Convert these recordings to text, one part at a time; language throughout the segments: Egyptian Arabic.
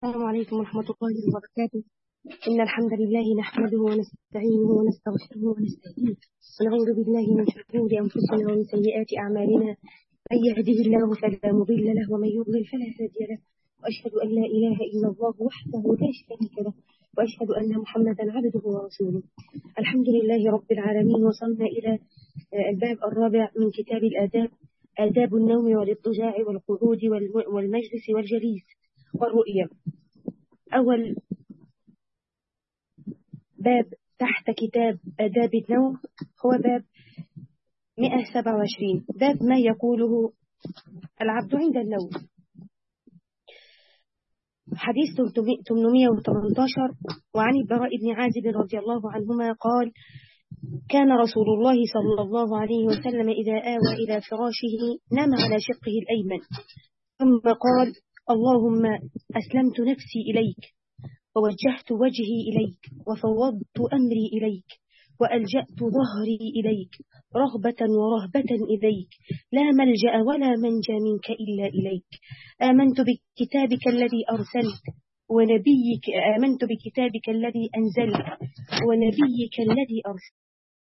السلام عليكم ورحمة الله وبركاته إن الحمد لله نحمده ونستعينه ونستغفره ونستهديه ونعوذ بالله من شرور أنفسنا ومن سيئات أعمالنا من يهده الله فلا مضل له ومن يضلل فلا هادي له وأشهد أن لا إله إلا الله وحده لا شريك له وأشهد أن محمدا عبده ورسوله الحمد لله رب العالمين وصلنا إلى الباب الرابع من كتاب الآداب آداب النوم والاضطجاع والقعود والمجلس والجليس والرؤية أول باب تحت كتاب آداب النوم هو باب 127 باب ما يقوله العبد عند النوم حديث 818 وعن البراء بن عازب رضي الله عنهما قال كان رسول الله صلى الله عليه وسلم إذا آوى إلى فراشه نام على شقه الأيمن ثم قال اللهم أسلمت نفسي إليك ووجهت وجهي إليك وفوضت أمري إليك وألجأت ظهري إليك رغبة ورهبة إليك لا ملجأ ولا منجى منك إلا إليك آمنت بكتابك الذي أرسلت ونبيك آمنت بكتابك الذي أنزلت ونبيك الذي أرسلت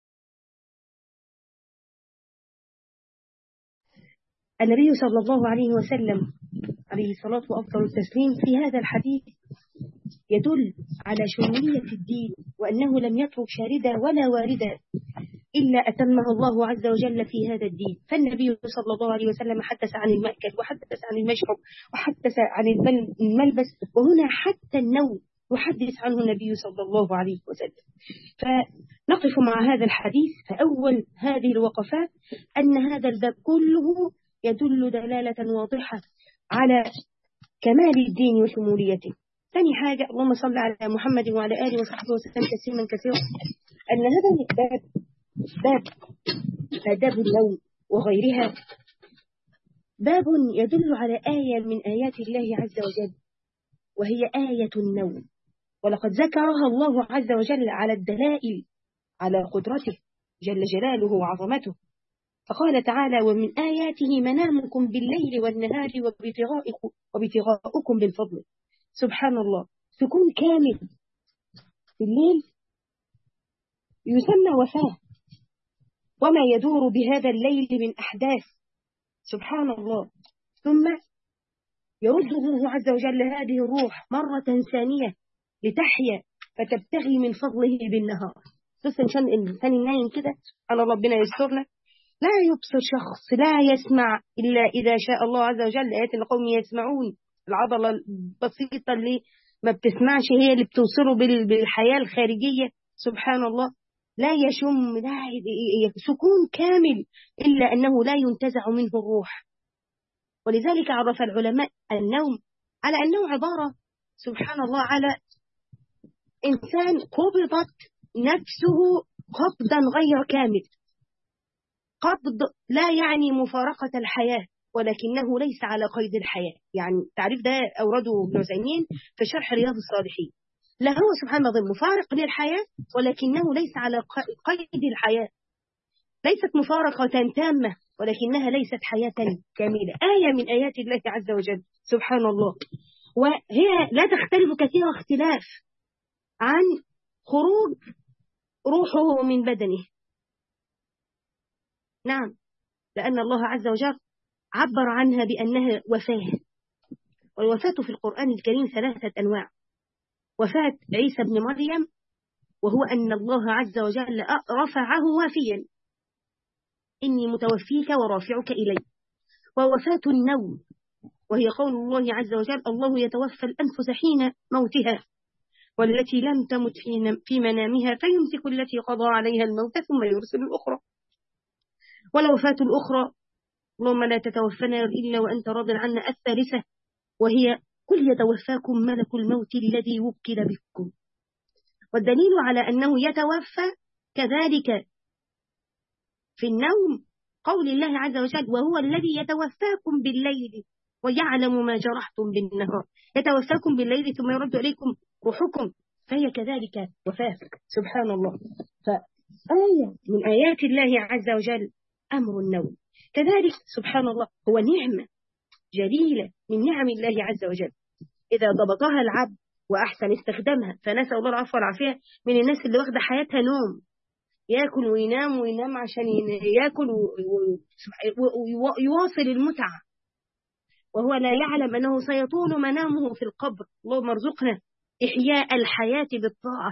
النبي صلى الله عليه وسلم عليه الصلاة وأفضل التسليم في هذا الحديث يدل على شمولية الدين وأنه لم يترك شاردة ولا واردة إلا أتمه الله عز وجل في هذا الدين فالنبي صلى الله عليه وسلم حدث عن المأكل وحدث عن المشرب وحدث عن الملبس وهنا حتى النوم يحدث عنه النبي صلى الله عليه وسلم فنقف مع هذا الحديث فأول هذه الوقفات أن هذا الباب كله يدل دلالة واضحة على كمال الدين وشموليته ثاني حاجة اللهم صل على محمد وعلى آله وصحبه وسلم تسليما كثيرا أن هذا الباب باب آداب النوم وغيرها باب يدل على آية من آيات الله عز وجل وهي آية النوم ولقد ذكرها الله عز وجل على الدلائل على قدرته جل جلاله وعظمته فقال تعالى ومن آياته منامكم بالليل والنهار وابتغاؤكم من فضله سبحان الله سكون كامل في الليل يسمى وفاة وما يدور بهذا الليل من أحداث سبحان الله ثم يرد الله عز وجل هذه الروح مرة ثانية لتحيا فتبتغي من فضله بالنهار بس عشان الإنسان النايم كده على ربنا يسترنا لا يبصر شخص لا يسمع إلا إذا شاء الله عز وجل آيات لقوم يسمعون العضلة البسيطة اللي ما بتسمعش هي اللي بتوصله بالحياة الخارجية سبحان الله لا يشم لا سكون كامل إلا أنه لا ينتزع منه الروح ولذلك عرف العلماء النوم على أنه عبارة سبحان الله على إنسان قبضت نفسه قبضا غير كامل قبض لا يعني مفارقة الحياة ولكنه ليس على قيد الحياة يعني تعريف ده أورده ابن عثيمين في شرح رياض الصالحين لا هو سبحان الله مفارق للحياة ولكنه ليس على قيد الحياة ليست مفارقة تامة ولكنها ليست حياة كاملة آية من آيات الله عز وجل سبحان الله وهي لا تختلف كثير اختلاف عن خروج روحه من بدنه نعم لأن الله عز وجل عبر عنها بأنها وفاة والوفاة في القرآن الكريم ثلاثة أنواع وفاة عيسى بن مريم وهو أن الله عز وجل رفعه وافيا إني متوفيك ورافعك إلي ووفاة النوم وهي قول الله عز وجل الله يتوفى الأنفس حين موتها والتي لم تمت في منامها فيمسك التي قضى عليها الموت ثم يرسل الأخرى والوفاة الأخرى اللهم لا تتوفنا إلا وأنت راض عنا الثالثة وهي قل يتوفاكم ملك الموت الذي وكل بكم والدليل على أنه يتوفى كذلك في النوم قول الله عز وجل وهو الذي يتوفاكم بالليل ويعلم ما جرحتم بالنهار يتوفاكم بالليل ثم يرد إليكم روحكم فهي كذلك وفاة سبحان الله فآية من آيات الله عز وجل أمر النوم كذلك سبحان الله هو نعمة جليلة من نعم الله عز وجل إذا ضبطها العبد وأحسن استخدامها فنسأل الله العفو والعافية من الناس اللي واخدة حياتها نوم ياكل وينام وينام عشان ياكل ويواصل المتعة وهو لا يعلم أنه سيطول منامه في القبر اللهم ارزقنا إحياء الحياة بالطاعة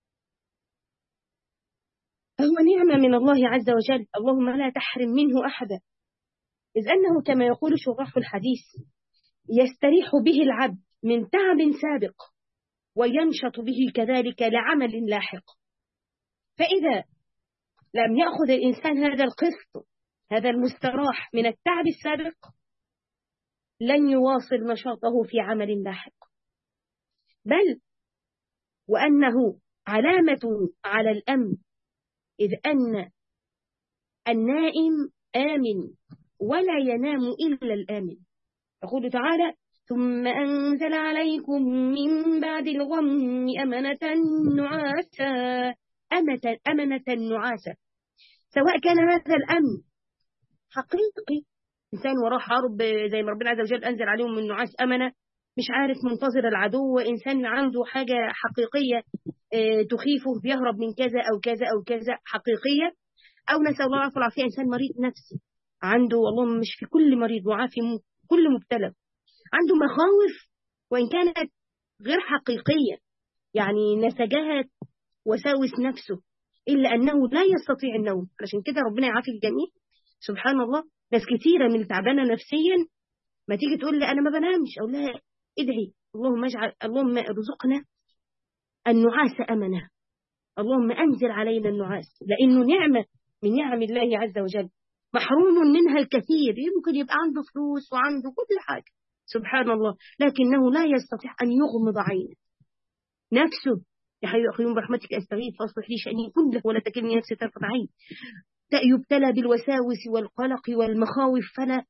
فهو نعمة من الله عز وجل اللهم لا تحرم منه أحدا إذ أنه كما يقول شراح الحديث يستريح به العبد من تعب سابق وينشط به كذلك لعمل لاحق فإذا لم يأخذ الإنسان هذا القسط هذا المستراح من التعب السابق لن يواصل نشاطه في عمل لاحق بل وأنه علامة على الأمن إذ أن النائم آمن ولا ينام إلا الآمن يقول تعالى ثم أنزل عليكم من بعد الغم أمنة نعاسا أمنة, أمنة نعاسا سواء كان هذا الأمن حقيقي إنسان وراه حرب زي ما ربنا عز وجل أنزل عليهم من نعاس أمنة مش عارف منتظر العدو وإنسان عنده حاجة حقيقية تخيفه بيهرب من كذا أو كذا أو كذا حقيقية أو نسأل الله العافية والعافية إنسان مريض نفسي عنده والله مش في كل مريض وعافي كل مبتلى عنده مخاوف وإن كانت غير حقيقية يعني نسجها وساوس نفسه إلا أنه لا يستطيع النوم علشان كده ربنا يعافي الجميع سبحان الله ناس كثيرة من تعبانة نفسيا ما تيجي تقول لي أنا ما بنامش أقول لها ادعي اللهم اجعل اللهم ارزقنا النعاس أمنة اللهم أنزل علينا النعاس لأنه نعمة من نعم الله عز وجل محروم منها الكثير يمكن يبقى عنده فلوس وعنده كل حاجة سبحان الله لكنه لا يستطيع أن يغمض عينه نفسه يا حي يا برحمتك أستغيث فاصلح لي شأني كله ولا تكلني نفسي طرفة عين يبتلى بالوساوس والقلق والمخاوف فلا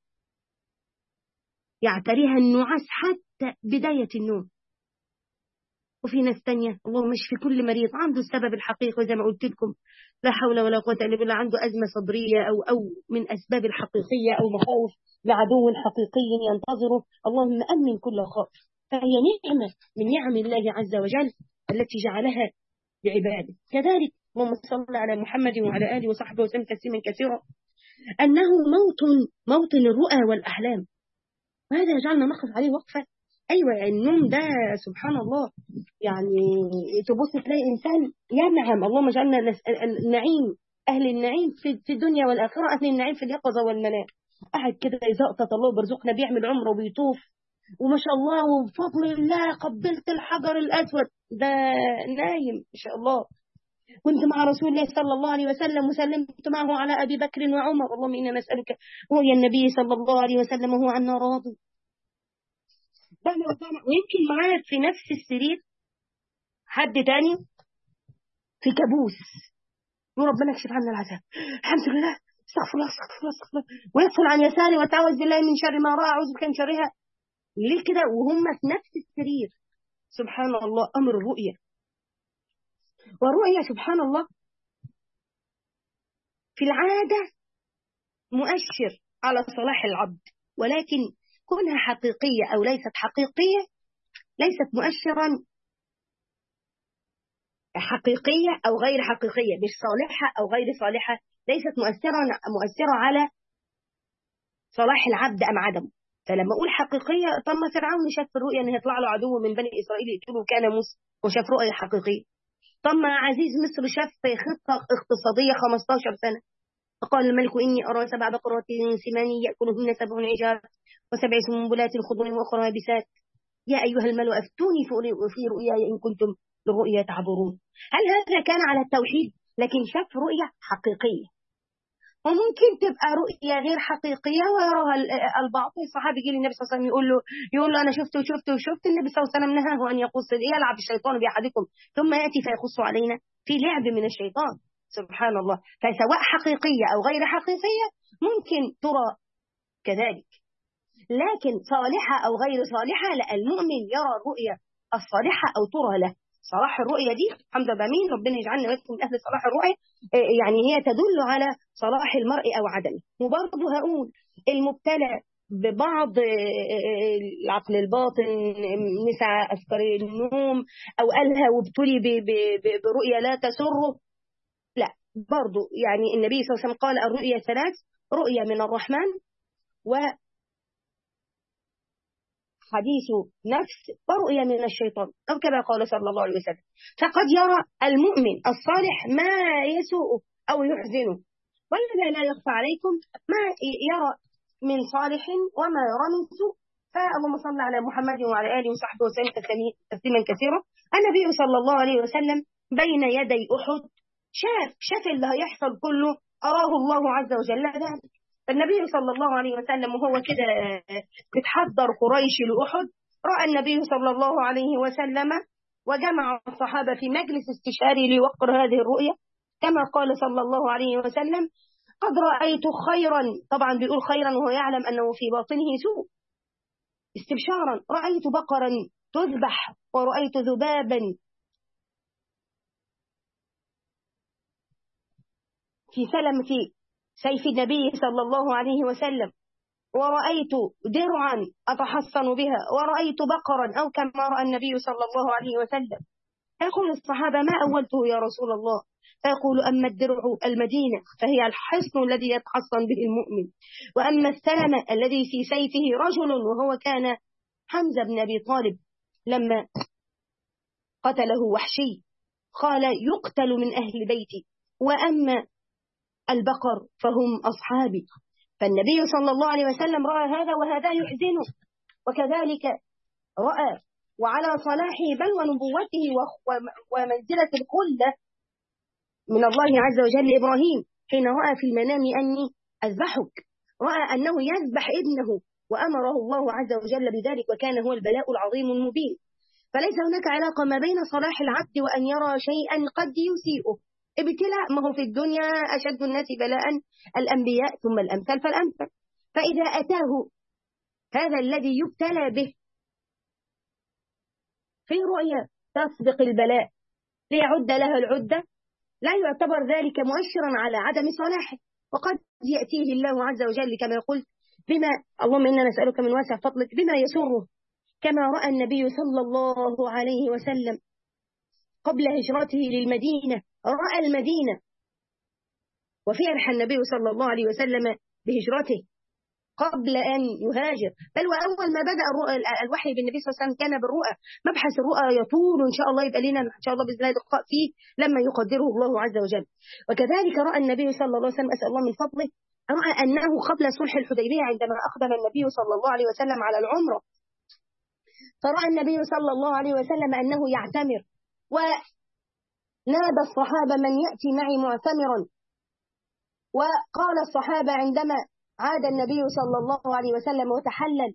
يعتريها النعاس حتى بداية النوم وفي ناس تانية اللهم اشفي كل مريض عنده السبب الحقيقي زي ما قلت لكم لا حول ولا قوة إلا بالله عنده أزمة صدرية أو أو من أسباب الحقيقية أو مخاوف لعدو حقيقي ينتظره اللهم أمن كل خائف فهي نعمة من نعم الله عز وجل التي جعلها لعباده كذلك اللهم صل على محمد وعلى آله وصحبه وسلم تسليما كثيرا أنه موطن موطن الرؤى والأحلام وهذا يجعلنا نقف عليه وقفة أيوة النوم ده سبحان الله يعني تبص تلاقي إنسان ينعم اللهم اجعلنا النعيم أهل النعيم في الدنيا والآخرة أهل النعيم في اليقظة والمنام قاعد كده يزقطط الله برزقنا بيعمل عمره وبيطوف وما شاء الله وبفضل الله قبلت الحجر الأسود ده نايم ما شاء الله كنت مع رسول الله صلى الله عليه وسلم وسلمت معه على أبي بكر وعمر اللهم إنا نسألك رؤيا النبي صلى الله عليه وسلم وهو عنا راضي ويمكن معاه في نفس السرير حد تاني في كابوس يقول ربنا اكشف عنا العذاب الحمد لله استغفر الله استغفر الله استغفر الله ويدخل عن يساره وتعوذ بالله من شر ما راى اعوذ بك من شرها ليه كده وهم في نفس السرير سبحان الله امر الرؤيه والرؤيه سبحان الله في العاده مؤشر على صلاح العبد ولكن كونها حقيقيه او ليست حقيقيه ليست مؤشرا حقيقية أو غير حقيقية مش صالحة أو غير صالحة ليست مؤثرة مؤثرة على صلاح العبد أم عدمه فلما أقول حقيقية طب ما فرعون شاف في الرؤيا أن هيطلع له عدو من بني إسرائيل يقتله كان موسى وشاف رؤية حقيقية طب ما عزيز مصر شاف خطة اقتصادية 15 سنة فقال الملك إني أرى سبع بقرات سمان يأكلهن سبع عجاب وسبع سنبلات خضر وأخرى يابسات يا أيها الملأ أفتوني في رؤياي إن كنتم لرؤيا تعبرون هل هذا كان على التوحيد لكن شاف رؤية حقيقية وممكن تبقى رؤية غير حقيقية ويراها البعض الصحابي يجي للنبي صلى الله عليه وسلم يقول له يقول له أنا شفت وشفت وشفت النبي صلى الله عليه وسلم نهاه أن يقص يلعب الشيطان بأحدكم ثم يأتي فيقص علينا في لعب من الشيطان سبحان الله فسواء حقيقية أو غير حقيقية ممكن ترى كذلك لكن صالحة أو غير صالحة لا المؤمن يرى الرؤية الصالحة أو ترى له صلاح الرؤية دي الحمد لله مين ربنا يجعلنا ويكون من أهل صلاح الرؤية يعني هي تدل على صلاح المرء أو عدمه وبرضه هقول المبتلى ببعض العقل الباطن نسى أذكار النوم أو قالها وابتلي برؤية لا تسره لا برضو يعني النبي صلى الله عليه وسلم قال الرؤية ثلاث رؤية من الرحمن و حديث نفس ورؤية من الشيطان أو كما قال صلى الله عليه وسلم فقد يرى المؤمن الصالح ما يسوءه أو يحزنه والذي لا يخفى عليكم ما يرى من صالح وما يرى من سوء فاللهم صل على محمد وعلى آله وصحبه وسلم تسليما كثيرا النبي صلى الله عليه وسلم بين يدي أحد شاف شاف اللي هيحصل كله أراه الله عز وجل ذلك النبي صلى الله عليه وسلم وهو كده بتحضر قريش لأحد رأى النبي صلى الله عليه وسلم وجمع الصحابة في مجلس استشاري ليوقر هذه الرؤية كما قال صلى الله عليه وسلم قد رأيت خيرا طبعا بيقول خيرا وهو يعلم أنه في باطنه سوء استبشارا رأيت بقرا تذبح ورأيت ذبابا في سلمة سيف النبي صلى الله عليه وسلم ورأيت درعا أتحصن بها ورأيت بقرا أو كما رأى النبي صلى الله عليه وسلم يقول الصحابة ما أولته يا رسول الله فيقول أما الدرع المدينة فهي الحصن الذي يتحصن به المؤمن وأما السلمة الذي في سيفه رجل وهو كان حمزة بن أبي طالب لما قتله وحشي قال يقتل من أهل بيتي وأما البقر فهم أصحابي فالنبي صلى الله عليه وسلم رأى هذا وهذا يحزنه وكذلك رأى وعلى صلاحه بل ونبوته ومنزلة الخلة من الله عز وجل إبراهيم حين رأى في المنام أني أذبحك رأى أنه يذبح ابنه وأمره الله عز وجل بذلك وكان هو البلاء العظيم المبين فليس هناك علاقة ما بين صلاح العبد وأن يرى شيئا قد يسيئه ابتلاء ما هو في الدنيا أشد الناس بلاء الأنبياء ثم الأمثال فالأمثل فإذا أتاه هذا الذي يبتلى به في رؤيا تسبق البلاء ليعد لها العدة لا يعتبر ذلك مؤشرا على عدم صلاحه وقد يأتيه الله عز وجل كما يقول بما اللهم إنا نسألك من واسع فضلك بما يسره كما رأى النبي صلى الله عليه وسلم قبل هجرته للمدينة رأى المدينة وفرح النبي صلى الله عليه وسلم بهجرته قبل أن يهاجر بل وأول ما بدأ الوحي بالنبي صلى الله عليه وسلم كان بالرؤى مبحث الرؤى يطول إن شاء الله يبقى لنا إن شاء الله بإذن الله لقاء فيه لما يقدره الله عز وجل وكذلك رأى النبي صلى الله عليه وسلم أسأل الله من فضله رأى أنه قبل صلح الحديبية عندما أقدم النبي صلى الله عليه وسلم على العمرة فرأى النبي صلى الله عليه وسلم أنه يعتمر ونادى الصحابة من يأتي معي معتمرا وقال الصحابة عندما عاد النبي صلى الله عليه وسلم وتحلل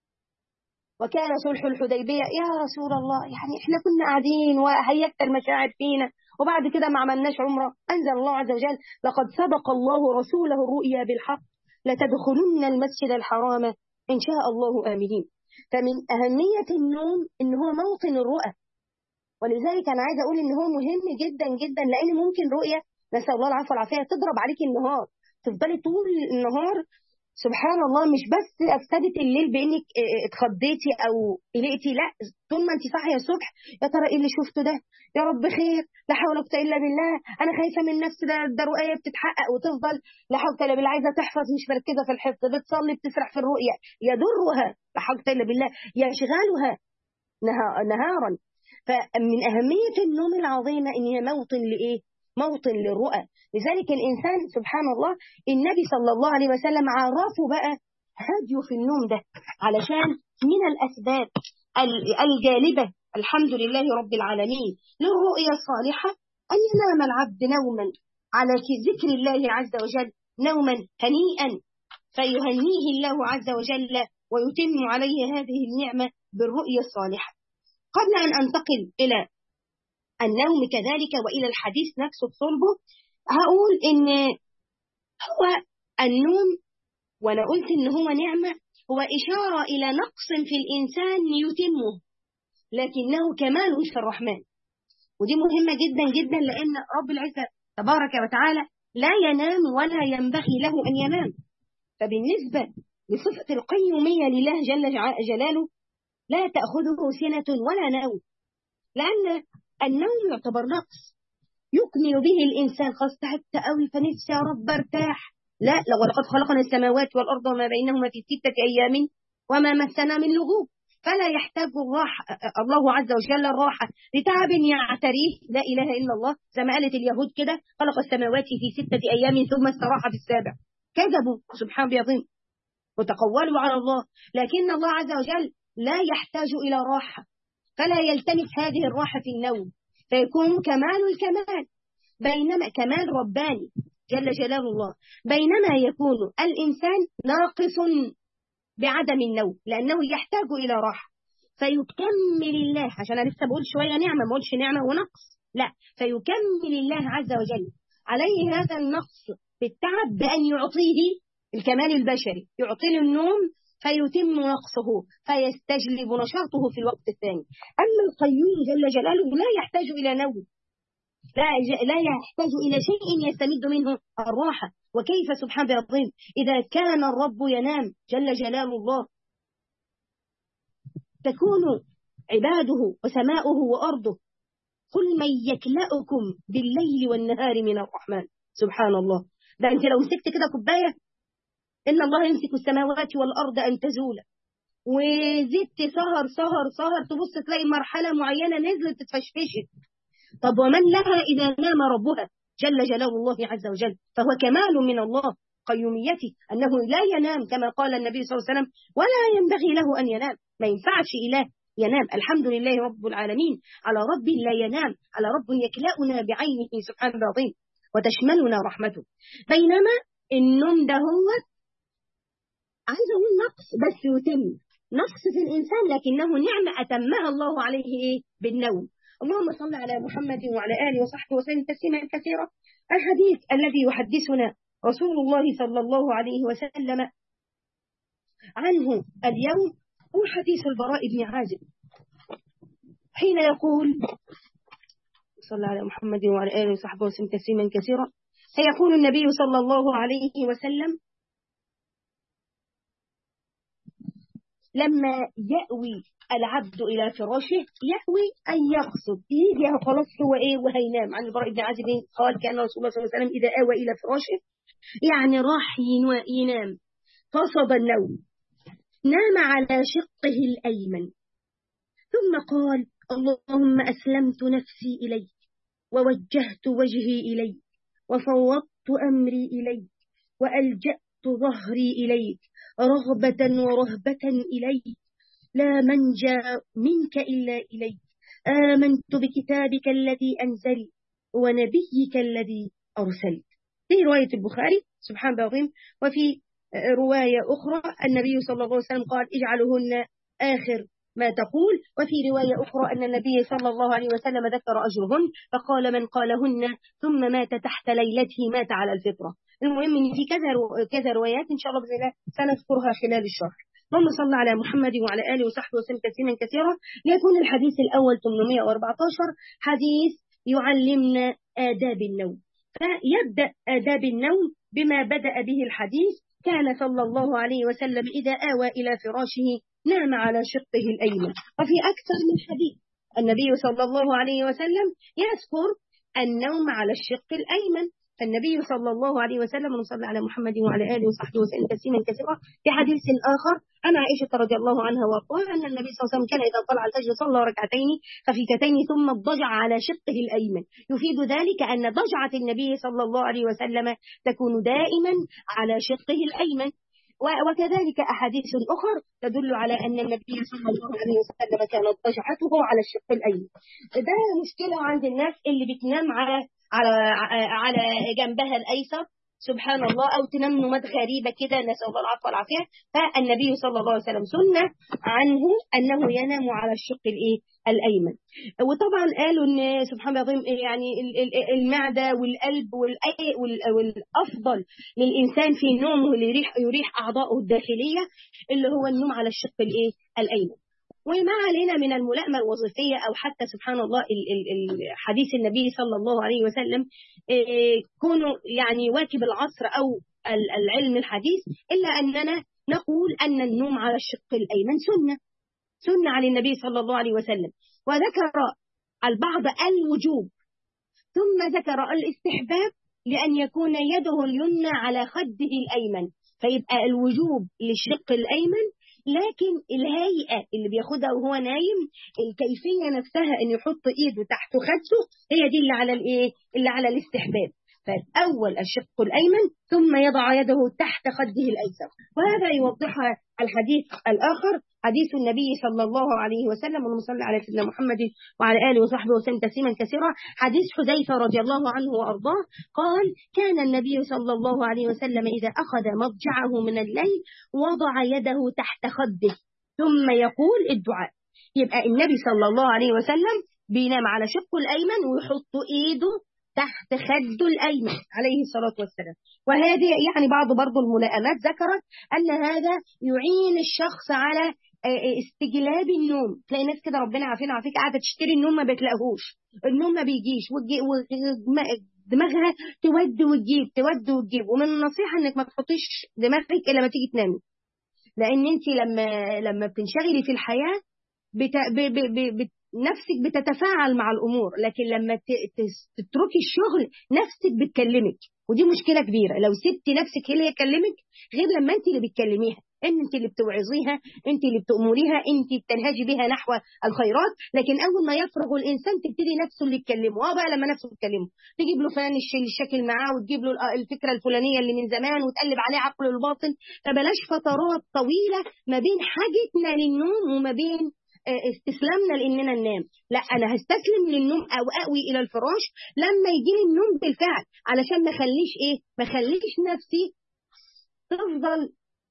وكان صلح الحديبية يا رسول الله يعني احنا كنا قاعدين وهيكت المشاعر فينا وبعد كده ما عملناش عمرة أنزل الله عز وجل لقد سبق الله رسوله الرؤيا بالحق لتدخلن المسجد الحرام إن شاء الله آمنين فمن أهمية النوم إن هو موطن الرؤى ولذلك أنا عايزة أقول إن هو مهم جدا جدا لأن ممكن رؤية نسأل الله العفو والعافية تضرب عليك النهار تفضلي طول النهار سبحان الله مش بس افسدت الليل بانك اتخضيتي او قلقتي لا طول ما انت صاحيه الصبح يا ترى ايه اللي شفته ده يا رب خير لا حول ولا قوه الا بالله انا خايفه من نفسي ده ده رؤيه بتتحقق وتفضل لا حول ولا بالله عايزه تحفظ مش مركزه في الحفظ بتصلي بتسرح في الرؤيه يضرها لا حول الا بالله يشغلها نهارا فمن اهميه النوم العظيمه ان هي موطن لايه موطن للرؤى لذلك الإنسان سبحان الله النبي صلى الله عليه وسلم عرفه بقى هديه في النوم ده علشان من الأسباب الجالبة الحمد لله رب العالمين للرؤيا الصالحة أن ينام العبد نوما على ذكر الله عز وجل نوما هنيئا فيهنيه الله عز وجل ويتم عليه هذه النعمة بالرؤيا الصالحة قبل أن أنتقل إلى النوم كذلك وإلى الحديث نفسه بصلبه هقول إن هو النوم وأنا قلت إن هو نعمة هو إشارة إلى نقص في الإنسان يتمه لكنه كمال في الرحمن ودي مهمة جدا جدا لأن رب العزة تبارك وتعالى لا ينام ولا ينبغي له أن ينام فبالنسبة بصفة القيومية لله جل جلاله لا تأخذه سنة ولا نوم لأن النوم يعتبر نقص يكمل به الإنسان خلاص تعبت قوي فنفسي يا رب ارتاح لا ولقد خلقنا السماوات والأرض وما بينهما في ستة أيام وما مسنا من لغوب فلا يحتاج الراحة الله عز وجل الراحة لتعب يعتريه لا إله إلا الله زي ما قالت اليهود كده خلق السماوات في ستة أيام ثم استراح في السابع كذبوا سبحان بيظن وتقولوا على الله لكن الله عز وجل لا يحتاج إلى راحة فلا يلتمس هذه الراحة في النوم فيكون كمال الكمال بينما كمال رباني جل جلال الله بينما يكون الإنسان ناقص بعدم النوم لأنه يحتاج إلى راحة فيكمل الله عشان أنا لسه بقول شوية نعمة ما قولش نعمة ونقص لا فيكمل الله عز وجل عليه هذا النقص بالتعب بأن يعطيه الكمال البشري يعطيه النوم فيتم نقصه فيستجلب نشاطه في الوقت الثاني أما القيوم جل جلاله لا يحتاج إلى نوم لا لا يحتاج إلى شيء يستمد منه الراحة وكيف سبحان العظيم إذا كان الرب ينام جل جلال الله تكون عباده وسماؤه وأرضه قل من يكلأكم بالليل والنهار من الرحمن سبحان الله ده أنت لو مسكت كده كوباية إن الله يمسك السماوات والأرض أن تزول وزدت سهر سهر سهر تبص تلاقي مرحلة معينة نزلت تتفشفشت طب ومن لها إذا نام ربها جل جلال الله عز وجل فهو كمال من الله قيوميته أنه لا ينام كما قال النبي صلى الله عليه وسلم ولا ينبغي له أن ينام ما ينفعش إله ينام الحمد لله رب العالمين على رب لا ينام على رب يكلأنا بعينه سبحانه العظيم وتشملنا رحمته بينما النوم ده هو عايز أقول نقص بس يتم نقص في الإنسان لكنه نعمة أتمها الله عليه إيه؟ بالنوم اللهم صل على محمد وعلى آله وصحبه وسلم تسليما كثيرا الحديث الذي يحدثنا رسول الله صلى الله عليه وسلم عنه اليوم هو حديث البراء بن عازب حين يقول صلى على محمد وعلى آله وصحبه وسلم تسليما كثيرا فيقول النبي صلى الله عليه وسلم لما يأوي العبد إلى فراشه يأوي أن يقصد يجي خلاص هو إيه وهينام عن البراء بن عازب قال كان رسول الله صلى الله عليه وسلم إذا آوى إلى فراشه يعني راح ينام قصد النوم نام على شقه الأيمن ثم قال اللهم أسلمت نفسي إليك ووجهت وجهي إليك وفوضت أمري إليك وألجأت ظهري إليك رغبة ورهبة إليك لا منجى منك إلا إليك آمنت بكتابك الذي أنزل ونبيك الذي أرسلت في رواية البخاري سبحان العظيم وفي رواية أخرى النبي صلى الله عليه وسلم قال اجعلهن آخر ما تقول وفي رواية أخرى أن النبي صلى الله عليه وسلم ذكر أجرهن فقال من قالهن ثم مات تحت ليلته مات على الفطرة المهم ان في كذا رو... كذا روايات ان شاء الله باذن الله سنذكرها خلال الشرح اللهم صل على محمد وعلى اله وصحبه وسلم تسليما كثيرا ليكون الحديث الاول 814 حديث يعلمنا آداب النوم فيبدأ آداب النوم بما بدأ به الحديث كان صلى الله عليه وسلم إذا آوى إلى فراشه نام على شقه الأيمن وفي أكثر من حديث النبي صلى الله عليه وسلم يذكر النوم على الشق الأيمن فالنبي صلى الله عليه وسلم ونصلي على محمد وعلى اله وصحبه وسلم تسليما كثيرا في حديث اخر عن عائشه رضي الله عنها وارضاها ان النبي صلى الله عليه وسلم كان اذا طلع الفجر صلى ركعتين خفيفتين ثم اضطجع على شقه الايمن يفيد ذلك ان ضجعه النبي صلى الله عليه وسلم تكون دائما على شقه الايمن وكذلك أحاديث أخر تدل على أن النبي صلى الله عليه وسلم كانت ضجعته على الشق الأيمن ده مشكلة عند الناس اللي بتنام على على على جنبها الايسر سبحان الله او تنام نومات غريبه كده نسال الله العفو والعافيه فالنبي صلى الله عليه وسلم سنه عنه انه ينام على الشق الايه الايمن وطبعا قالوا ان سبحان الله العظيم يعني المعده والقلب والافضل للانسان في نومه اللي يريح يريح اعضائه الداخليه اللي هو النوم على الشق الايه الايمن وما علينا من الملائمة الوظيفية أو حتى سبحان الله حديث النبي صلى الله عليه وسلم كونوا يعني واكب العصر أو العلم الحديث إلا أننا نقول أن النوم على الشق الأيمن سنة سنة على النبي صلى الله عليه وسلم وذكر البعض الوجوب ثم ذكر الاستحباب لأن يكون يده اليمنى على خده الأيمن فيبقى الوجوب للشق الأيمن لكن الهيئة اللي بياخدها وهو نايم الكيفية نفسها ان يحط ايده تحت خده هي دي اللي على الايه اللي على الاستحباب فالأول الشق الأيمن ثم يضع يده تحت خده الأيسر وهذا يوضح الحديث الآخر حديث النبي صلى الله عليه وسلم ونصلي على سيدنا محمد وعلى آله وصحبه وسلم تسليما كثيرا حديث حذيفة رضي الله عنه وأرضاه قال كان النبي صلى الله عليه وسلم إذا أخذ مضجعه من الليل وضع يده تحت خده ثم يقول الدعاء يبقى النبي صلى الله عليه وسلم بينام على شقه الأيمن ويحط إيده تحت خده الأيمن عليه الصلاة والسلام وهذه يعني بعض برضو الملائمات ذكرت أن هذا يعين الشخص على استجلاب النوم تلاقي ناس كده ربنا عافينا عافيك قاعده تشتري النوم ما بتلاقيهوش النوم ما بيجيش دماغها تود وتجيب تود وتجيب ومن النصيحه انك ما تحطيش دماغك الا ما تيجي تنامي لان انت لما لما بتنشغلي في الحياه بت... ب... ب... ب... نفسك بتتفاعل مع الامور لكن لما تتركي الشغل نفسك بتكلمك ودي مشكله كبيره لو سبتي نفسك هي اللي تكلمك غير لما انت اللي بتكلميها انت اللي بتوعظيها انت اللي بتأمريها انت بتنهجي بها نحو الخيرات لكن اول ما يفرغ الانسان تبتدي نفسه اللي يتكلمه اه بقى لما نفسه تكلمه تجيب له فلان الشكل معاه وتجيب له الفكره الفلانيه اللي من زمان وتقلب عليه عقله الباطن فبلاش فترات طويله ما بين حاجتنا للنوم وما بين استسلامنا لاننا ننام لا انا هستسلم للنوم او اقوي الى الفراش لما يجي لي النوم بالفعل علشان ما اخليش ايه ما اخليش نفسي تفضل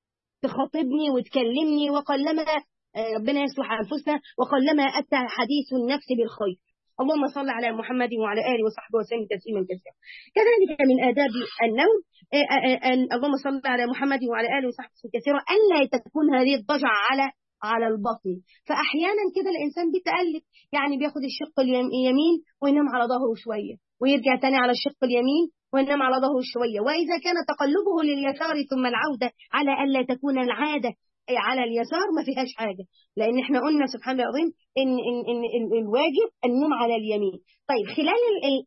تخاطبني وتكلمني وقلما ربنا يصلح انفسنا وقلما اتى حديث النفس بالخير اللهم صل على محمد وعلى اله وصحبه وسلم تسليما كثيرا كذلك من اداب النوم اللهم صل على محمد وعلى اله وصحبه وسلم كثيرا الا تكون هذه الضجعه على على البطن فاحيانا كده الانسان بيتقلب يعني بياخد الشق اليمين وينام على ظهره شويه ويرجع تاني على الشق اليمين وينام على ظهره شويه واذا كان تقلبه لليسار ثم العوده على الا تكون العاده على اليسار ما فيهاش حاجه لان احنا قلنا سبحان الله العظيم ان ان ان الواجب النوم على اليمين طيب خلال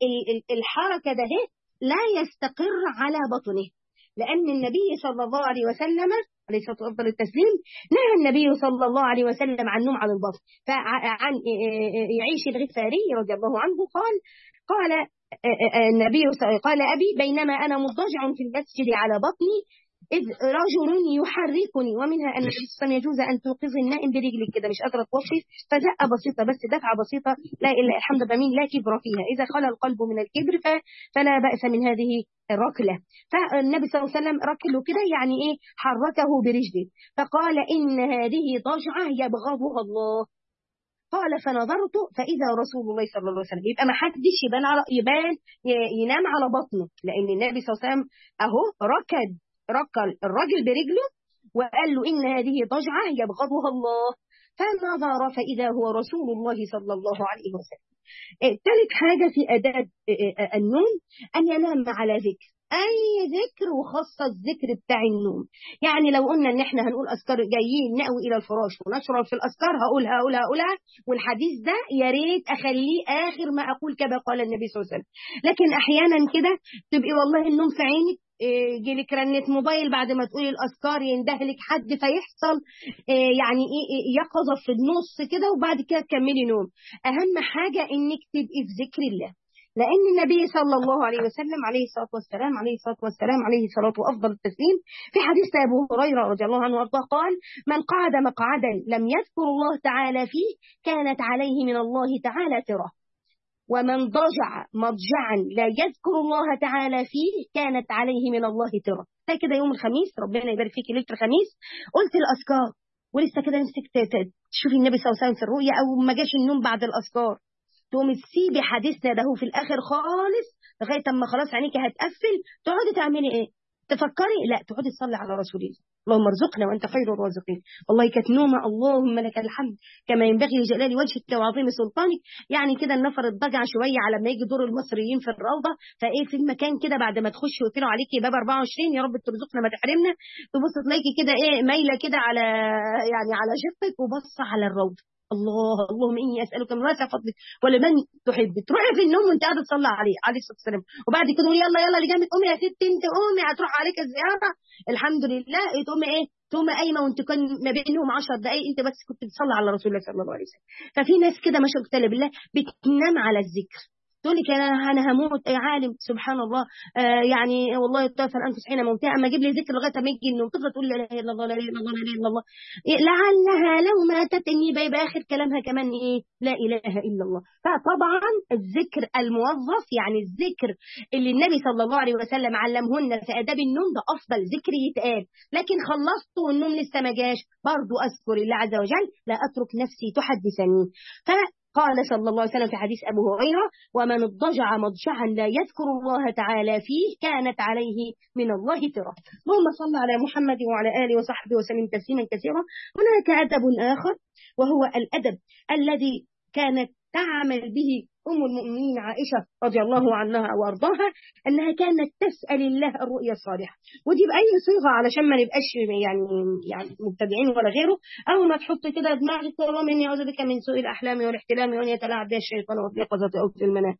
الحركه ده لا يستقر على بطنه لأن النبي صلى الله عليه وسلم عليه الصلاة والسلام التسليم نهى النبي صلى الله عليه وسلم عن النوم على البطن فعن يعيش الغفاري رضي الله عنه قال قال النبي قال أبي بينما أنا مضطجع في المسجد على بطني إذ رجل يحركني ومنها أن الإسلام يجوز أن توقظ النائم برجلك كده مش قادرة توقف فزقة بسيطة بس دفعة بسيطة لا إلا الحمد لله لا كبر فيها إذا خلى القلب من الكبر فلا بأس من هذه الركلة فالنبي صلى الله عليه وسلم ركله كده يعني إيه حركه برجله فقال إن هذه ضجعة يبغضها الله قال فنظرت فإذا رسول الله صلى الله عليه وسلم يبقى ما حدش يبان على يبان ينام على بطنه لأن النبي صلى الله عليه وسلم أهو ركد ركل الرجل برجله وقال له إن هذه ضجعة يبغضها الله فنظر فإذا هو رسول الله صلى الله عليه وسلم ثالث حاجة في أداة النوم أن ينام على ذكر أي ذكر وخاصة الذكر بتاع النوم يعني لو قلنا إن إحنا هنقول أذكار جايين نأوي إلى الفراش ونشرب في الأذكار هقولها هقولها هقولها والحديث ده يا ريت أخليه آخر ما أقول كما قال النبي صلى الله عليه وسلم لكن أحيانا كده تبقي والله النوم في عينك يجيلك رنة موبايل بعد ما تقولي الأذكار يندهلك حد فيحصل يعني إيه يقظة في النص كده وبعد كده تكملي نوم أهم حاجة إنك تبقي في ذكر الله لأن النبي صلى الله عليه وسلم عليه الصلاة والسلام عليه الصلاة والسلام عليه الصلاة وأفضل التسليم في حديث أبو هريرة رضي الله عنه وارضاه قال من قعد مقعدا لم يذكر الله تعالى فيه كانت عليه من الله تعالى تره ومن ضجع مضجعا لا يذكر الله تعالى فيه كانت عليه من الله ترى ده كده يوم الخميس ربنا يبارك فيك ليله الخميس قلت الاذكار ولسه كده نفسك تشوفي النبي صلى الله عليه وسلم في الرؤيا او ما جاش النوم بعد الاذكار تقومي تسيبي حديثنا ده في الاخر خالص لغايه اما خلاص عينيك هتقفل تقعدي تعملي ايه تفكري لا تقعدي تصلي على رسول الله اللهم ارزقنا وانت خير الرازقين والله كانت نومه اللهم لك الحمد كما ينبغي لجلال وجهك وعظيم سلطانك يعني كده النفر اتضجع شويه على ما يجي دور المصريين في الروضه فايه في المكان كده بعد ما تخشي ويقفلوا عليكي باب 24 يا رب ترزقنا ما تحرمنا تبص تلاقي كده ايه مايله كده على يعني على شقك وبصه على الروضه الله اللهم اني اسالك من واسع فضلك ولمن تحب تروحي في النوم وانت قاعده تصلي عليه عليه الصلاه والسلام وبعد كده تقولي يلا يلا اللي جنبك قومي يا ست انت قومي هتروح عليك الزياره الحمد لله تقومي ايه تقومي قايمه وانت كان ما بينهم 10 دقائق انت بس كنت بتصلي على رسول الله صلى الله عليه وسلم ففي ناس كده ما شاء الله بالله بتنام على الذكر تقول لك انا انا هموت يا عالم سبحان الله آه يعني والله توفى الانفس حين موتها اما اجيب لي ذكر لغايه ما يجي النوم تفضل تقول لا اله الا الله لا اله الا الله لا اله الا الله إيه لعلها لو ماتت ان يبقى يبقى اخر كلامها كمان ايه لا اله الا الله فطبعا الذكر الموظف يعني الذكر اللي النبي صلى الله عليه وسلم علمهن في اداب النوم ده افضل ذكر يتقال لكن خلصت والنوم لسه ما جاش برضه اذكر الله عز وجل لا اترك نفسي تحدثني ف قال صلى الله عليه وسلم في حديث أبو هريرة ومن اضطجع مضجعا لا يذكر الله تعالى فيه كانت عليه من الله ترى اللهم صل على محمد وعلى آله وصحبه وسلم تسليما كثيرا هناك أدب آخر وهو الأدب الذي كانت تعمل به أم المؤمنين عائشة رضي الله عنها وأرضاها أنها كانت تسأل الله الرؤيا الصالحة ودي بأي صيغة علشان ما نبقاش يعني يعني مبتدعين ولا غيره أول ما تحط كده دماغك اللهم إني أعوذ بك من سوء الأحلام والاحتلام وأن يتلاعب بها الشيطان وفي اليقظة أو في المنام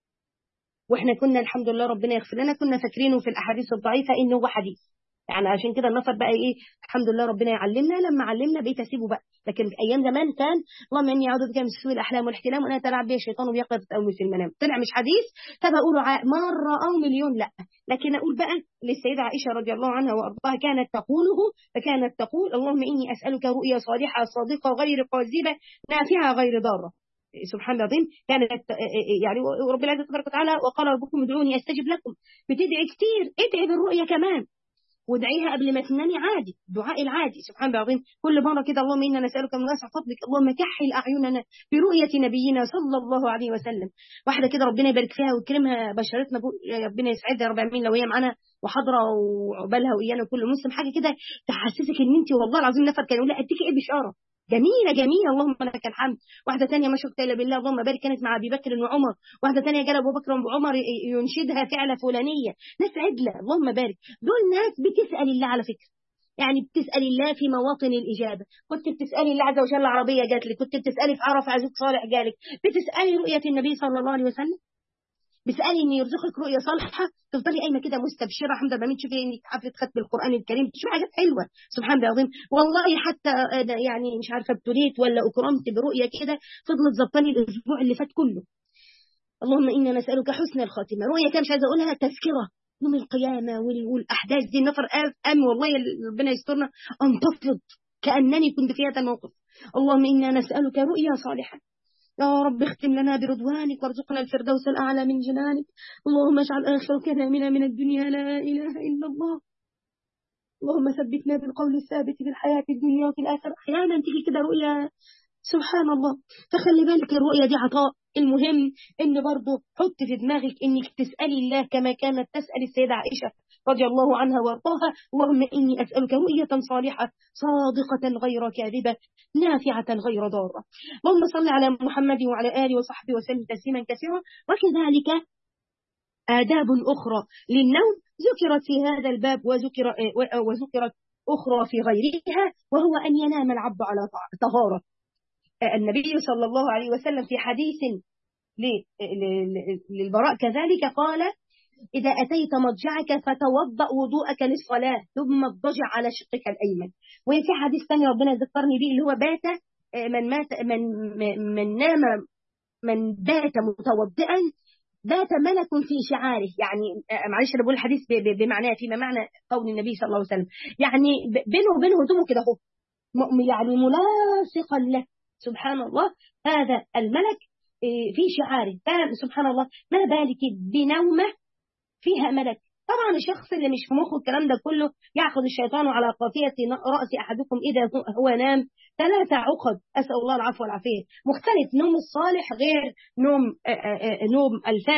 واحنا كنا الحمد لله ربنا يغفر لنا كنا فاكرينه في الاحاديث الضعيفه انه هو حديث يعني عشان كده النفر بقى ايه الحمد لله ربنا يعلمنا لما علمنا بقيت اسيبه بقى لكن في ايام زمان كان اللهم اني اعوذ بك من سوء الاحلام والاحتلام وانا اتلاعب به الشيطان وبيقظه او في المنام طلع مش حديث فبقوله مره او مليون لا لكن اقول بقى للسيده عائشه رضي الله عنها وارضاها كانت تقوله فكانت تقول اللهم اني اسالك رؤيا صالحه صادقه غير كاذبه نافعه غير ضاره سبحان الله العظيم كانت يعني رب العزه تبارك وتعالى وقال ربكم ادعوني استجب لكم بتدعي كتير ادعي بالرؤيه كمان وادعيها قبل ما تنامي عادي الدعاء العادي سبحان الله العظيم كل مره كده اللهم انا نسالك من واسع فضلك اللهم كحل اعيننا برؤيه نبينا صلى الله عليه وسلم واحده كده ربنا يبارك فيها ويكرمها بشرتنا ربنا يسعدها يا رب العالمين لو هي معانا وحاضره وعقبالها وإيانا كل مسلم حاجه كده تحسسك ان انت والله العظيم نفر كان يقول لها اديكي ايه بشاره جميلة جميلة اللهم لك الحمد واحدة ثانية ما شفت إلا بالله اللهم بارك كانت مع أبي بكر وعمر واحدة ثانية جال أبو بكر وعمر ينشدها فعلة فلانية ناس عدلة اللهم بارك دول ناس بتسأل الله على فكرة يعني بتسأل الله في مواطن الإجابة كنت بتسألي الله عز وجل عربية جات لك كنت بتسألي في عرف عزوك صالح جالك بتسألي رؤية النبي صلى الله عليه وسلم بتسألي ان يرزقك رؤية صالحة تفضلي قايمة كده مستبشرة حمد ما تشوفي انك حفلة ختم القرآن الكريم تشوفي حاجات حلوة سبحان الله العظيم والله حتى أنا يعني مش عارفة ابتليت ولا أكرمت برؤية كده فضلت ظبطاني الأسبوع اللي فات كله اللهم إنا نسألك حسن الخاتمة رؤية كان مش عايزة أقولها تذكرة يوم القيامة والأحداث دي نفر أم والله ربنا يسترنا أنتفض كأنني كنت في هذا الموقف اللهم إنا نسألك رؤيا صالحة يا رب اختم لنا برضوانك وارزقنا الفردوس الأعلى من جنانك اللهم اجعل آخر كلامنا من الدنيا لا إله إلا الله اللهم ثبتنا بالقول الثابت في الحياة الدنيا وفي الآخرة أحيانا تيجي كده رؤيا سبحان الله فخلي بالك الرؤيا دي عطاء المهم ان برضه حط في دماغك انك تسألي الله كما كانت تسأل السيدة عائشة رضي الله عنها وارضاها اللهم إني أسألك رؤية صالحة صادقة غير كاذبة نافعة غير ضارة اللهم صل على محمد وعلى آله وصحبه وسلم تسليما كثيرا وكذلك آداب أخرى للنوم ذكرت في هذا الباب وذكر وذكرت أخرى في غيرها وهو أن ينام العبد على طهارة النبي صلى الله عليه وسلم في حديث للبراء كذلك قال إذا أتيت مضجعك فتوضأ وضوءك للصلاة ثم اضطجع على شقك الأيمن وفي حديث ثاني ربنا ذكرني به اللي هو بات من مات من من نام من بات متوضئا بات ملك في شعاره يعني معلش انا بقول الحديث بمعناه فيما معنى قول النبي صلى الله عليه وسلم يعني بينه وبين هدومه كده اهو يعني ملاصقا له سبحان الله هذا الملك في شعاره سبحان الله ما بالك بنومه فيها ملك طبعا الشخص اللي مش في مخه الكلام ده كله ياخذ الشيطان على قافية رأس أحدكم إذا هو نام ثلاثة عقد أسأل الله العفو والعافية مختلف نوم الصالح غير نوم آآ آآ نوم الفاجر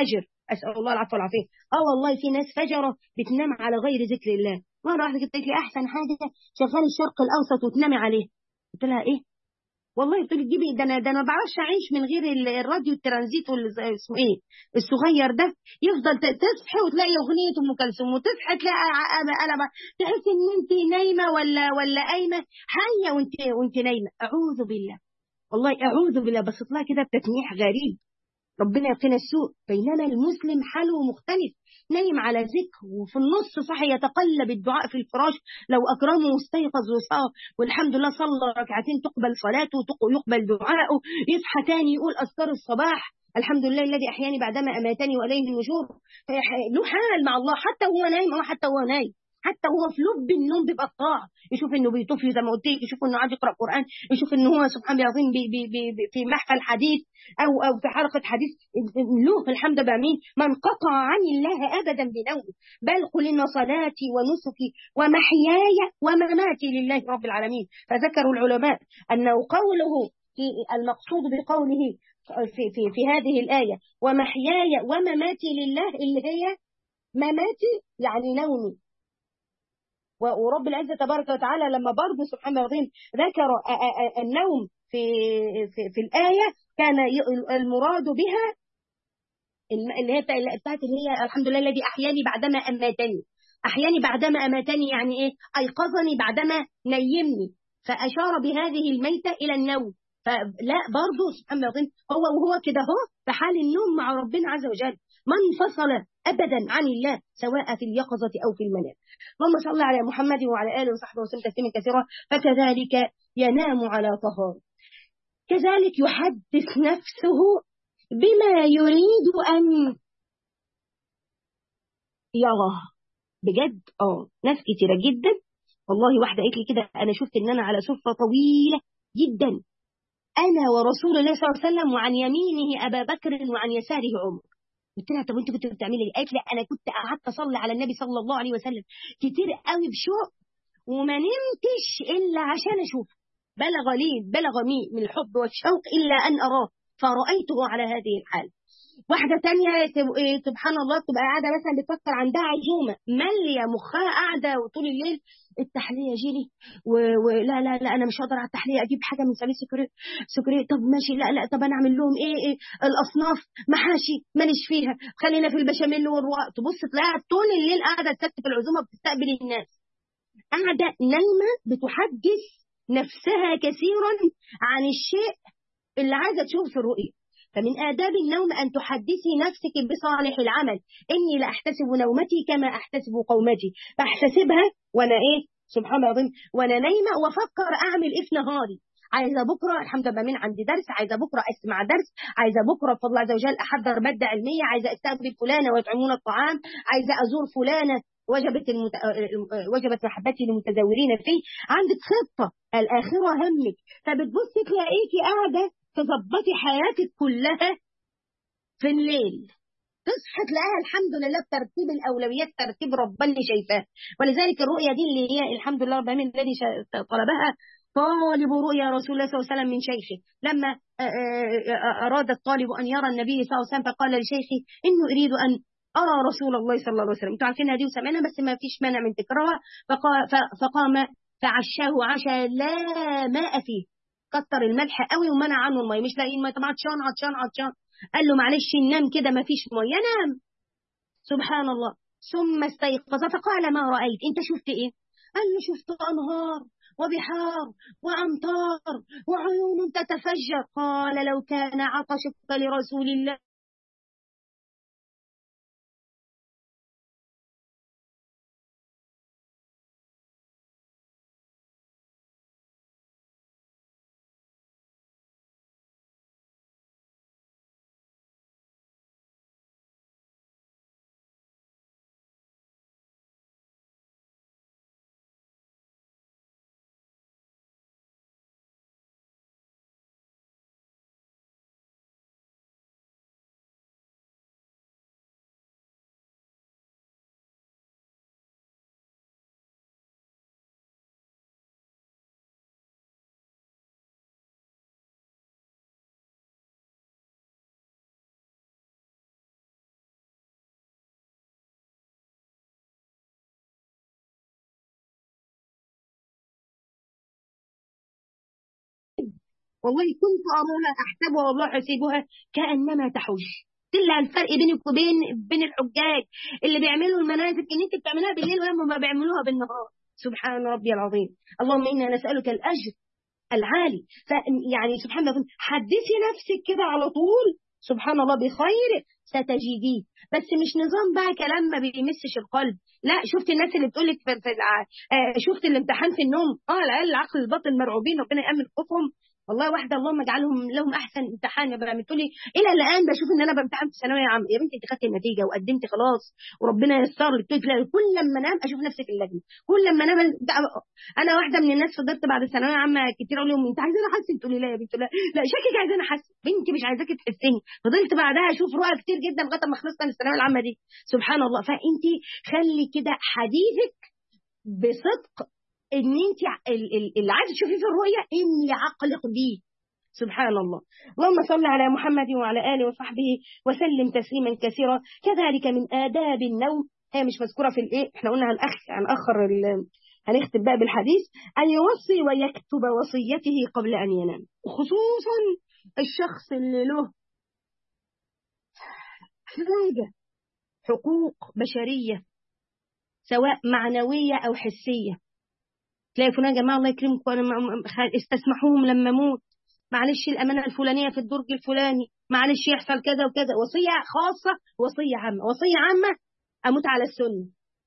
اسال الله العفو والعافيه اه والله في ناس فجره بتنام على غير ذكر الله مره واحده قلت لي احسن حاجه شغال الشرق الاوسط وتنامي عليه قلت لها ايه والله بتقولي تجيبي ده انا ده انا ما بعرفش اعيش من غير الراديو الترانزيت اسمه ايه الصغير ده يفضل تصحي وتلاقي اغنيه ام كلثوم وتصحي تلاقي انا تحس ان انت نايمه ولا ولا قايمه حيه وانت وانت نايمه اعوذ بالله والله اعوذ بالله بس طلع كده بتسميح غريب ربنا يقينا السوء بينما المسلم حاله مختلف نايم على ذكر وفي النص صحي يتقلب الدعاء في الفراش لو أكرمه واستيقظ وصار والحمد لله صلى ركعتين تقبل صلاته يقبل دعاءه يصحى تاني يقول أذكار الصباح الحمد لله الذي أحياني بعدما أماتني وإليه النشور له حال مع الله حتى وهو نايم أو حتى وهو نايم حتى وهو في لب النوم بيبقى الطاعة يشوف انه بيطفي زي ما قلت لك يشوف انه عايز يقرا قران يشوف انه هو سبحان الله العظيم بي بي بي بي في محفل حديث او او في حلقه حديث له الحمد لله مين من قطع عن الله ابدا بنومه بل قل ان صلاتي ونسكي ومحياي ومماتي لله رب العالمين فذكروا العلماء انه قوله في المقصود بقوله في في في هذه الايه ومحياي ومماتي لله اللي هي مماتي يعني نومي ورب العزة تبارك وتعالى لما برضه سبحانه العظيم ذكر النوم في, في, في الآية كان المراد بها اللي هي بتاعت اللي هي الحمد لله الذي أحياني بعدما أماتني أحياني بعدما أماتني يعني إيه أيقظني بعدما نيمني فأشار بهذه الميتة إلى النوم فلا برضه سبحان الله هو وهو كده هو في حال النوم مع ربنا عز وجل ما انفصل ابدا عن الله سواء في اليقظه او في المنام اللهم صل على محمد وعلى اله وصحبه وسلم تسليما كثيرا فكذلك ينام على طهار كذلك يحدث نفسه بما يريد ان يراه بجد اه ناس كتيره جدا والله واحده قالت لي كده انا شفت ان انا على سفره طويله جدا انا ورسول الله صلى الله عليه وسلم وعن يمينه ابا بكر وعن يساره عمر قلت لها طب انت كنت بتعملي ايه؟ قالت لا انا كنت قعدت اصلي على النبي صلى الله عليه وسلم كتير قوي بشوق وما نمتش الا عشان اشوفه بلغ لي بلغ مي من الحب والشوق الا ان اراه فرأيته على هذه الحال واحدة تانية سبحان الله تبقى قاعدة مثلا بتفكر عندها عزومة مالية مخها قاعدة وطول الليل التحلية جيلي ولا لا لا أنا مش هقدر على التحلية أجيب حاجة من سليس سكري سكري طب ماشي لا لا طب أنا أعمل لهم إيه, إيه الأصناف محاشي ماليش فيها خلينا في البشاميل والرقاق تبص تلاقيها طول الليل قاعدة تكتب العزومة بتستقبل الناس قاعدة نايمة بتحدث نفسها كثيرا عن الشيء اللي عايزة تشوف في الرؤية فمن آداب النوم أن تحدثي نفسك بصالح العمل إني لا أحتسب نومتي كما أحتسب قومتي فأحتسبها وأنا إيه سبحان الله العظيم وأنا نايمة وأفكر أعمل إيه في نهاري عايزة بكرة الحمد لله من عندي درس عايزة بكرة أسمع درس عايزة بكرة بفضل الله عز وجل أحضر مادة علمية عايزة أستقبل فلانة ويطعمون الطعام عايزة أزور فلانة وجبت المت... وجبت محبتي للمتزورين فيه عندك خطة الآخرة همك فبتبصي تلاقيكي قاعدة تظبطي حياتك كلها في الليل تصحى تلاقيها الحمد لله بترتيب الاولويات ترتيب ربنا شايفاه ولذلك الرؤيه دي اللي هي الحمد لله رب العالمين الذي طلبها طالب رؤيا رسول الله صلى الله عليه وسلم من شيخه لما اراد الطالب ان يرى النبي صلى الله عليه وسلم فقال لشيخه انه اريد ان ارى رسول الله صلى الله عليه وسلم انتوا عارفين هذه وسمعنا بس ما فيش مانع من تكرارها فقام فعشاه عشاء لا ماء فيه كتر الملح قوي ومنع عنه الميه مش لاقيين ميه طب عطشان عطشان عطشان قال له معلش ننام كده ما فيش ميه نام سبحان الله ثم استيقظ فقال ما رايت انت شفت ايه قال له شفت انهار وبحار وامطار وعيون تتفجر قال لو كان عطشك لرسول الله والله كنت أراها أحسبها والله حسيبها كأنما تحج إلا الفرق بينك وبين بين الحجاج اللي بيعملوا المناسك ان انت بتعملوها بالليل وهم ما بيعملوها بالنهار سبحان ربي العظيم اللهم انا نسالك الاجر العالي فيعني سبحان الله حدثي نفسك كده على طول سبحان الله بخير ستجديه بس مش نظام بقى كلام ما بيمسش القلب لا شفت الناس اللي بتقول لك في, في الع... آه شفت الامتحان في النوم اه العيال العقل الباطن مرعوبين ربنا يامن خوفهم والله واحده اللهم اجعلهم لهم احسن امتحان يا بقى بتقولي الى الان بشوف ان انا بامتحن في ثانويه عامه يا بنتي انت خدتي النتيجه وقدمتي خلاص وربنا يسر لك كل لما انام اشوف نفسي في اللجنه كل لما انام انا واحده من الناس فضلت بعد الثانويه عامه كتير اقول لهم انت عايزاني احسن تقولي لا يا بنتي لا لا شكلك عايزاني احسن بنتي مش عايزاكي تحسني فضلت بعدها اشوف رؤى كتير جدا لغايه ما خلصت من الثانويه العامه دي سبحان الله فانت خلي كده حديثك بصدق ان انت اللي عايزه تشوفيه في الرؤيه املي عقلك بيه سبحان الله اللهم صل على محمد وعلى آله وصحبه وسلم تسليما كثيرا كذلك من آداب النوم هي مش مذكورة في الإيه احنا قلنا هنأخ هنأخر هنختم بقى بالحديث أن يوصي ويكتب وصيته قبل أن ينام خصوصا الشخص اللي له حاجة حقوق بشرية سواء معنوية أو حسية تلاقي فلان يا جماعة الله يكرمكم أنا استسمحوهم لما أموت معلش الأمانة الفلانية في الدرج الفلاني معلش يحصل كذا وكذا وصية خاصة وصية عامة وصية عامة أموت على السنة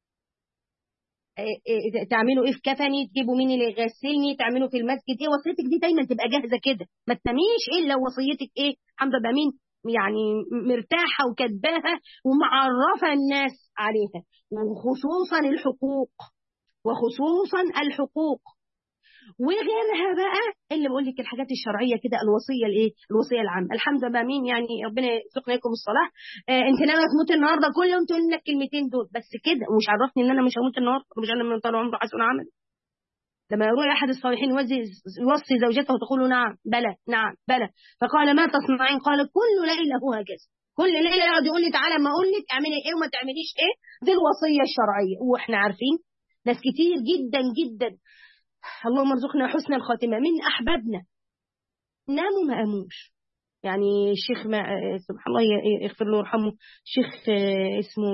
تعملوا ايه في كفني تجيبوا مين اللي يغسلني تعملوا في المسجد ايه وصيتك دي دايما تبقى جاهزه كده ما تناميش الا وصيتك ايه الحمد لله مين يعني مرتاحه وكاتباها ومعرفه الناس عليها وخصوصا الحقوق وخصوصا الحقوق وغيرها بقى اللي بقول لك الحاجات الشرعيه كده الوصيه الايه الوصيه العامه الحمد لله مين يعني ربنا يرزقنا لكم الصلاه آه انت ناويه تموت النهارده كل يوم تقول لك الكلمتين دول بس كده ومش عرفني ان انا مش هموت النهارده مش انا من طال عمره حسن عمل لما يروح احد الصالحين يوصي زوجته تقول نعم بلى نعم بلى فقال ما تصنعين قال كل ليله هو هكذا كل ليله يقعد يقول لي تعالى ما اقول لك اعملي ايه وما تعمليش ايه دي الوصيه الشرعيه واحنا عارفين ناس كتير جدا جدا اللهم ارزقنا حسن الخاتمة من أحبابنا ناموا ما أموش يعني الشيخ ما سبحان الله يغفر له ويرحمه شيخ اسمه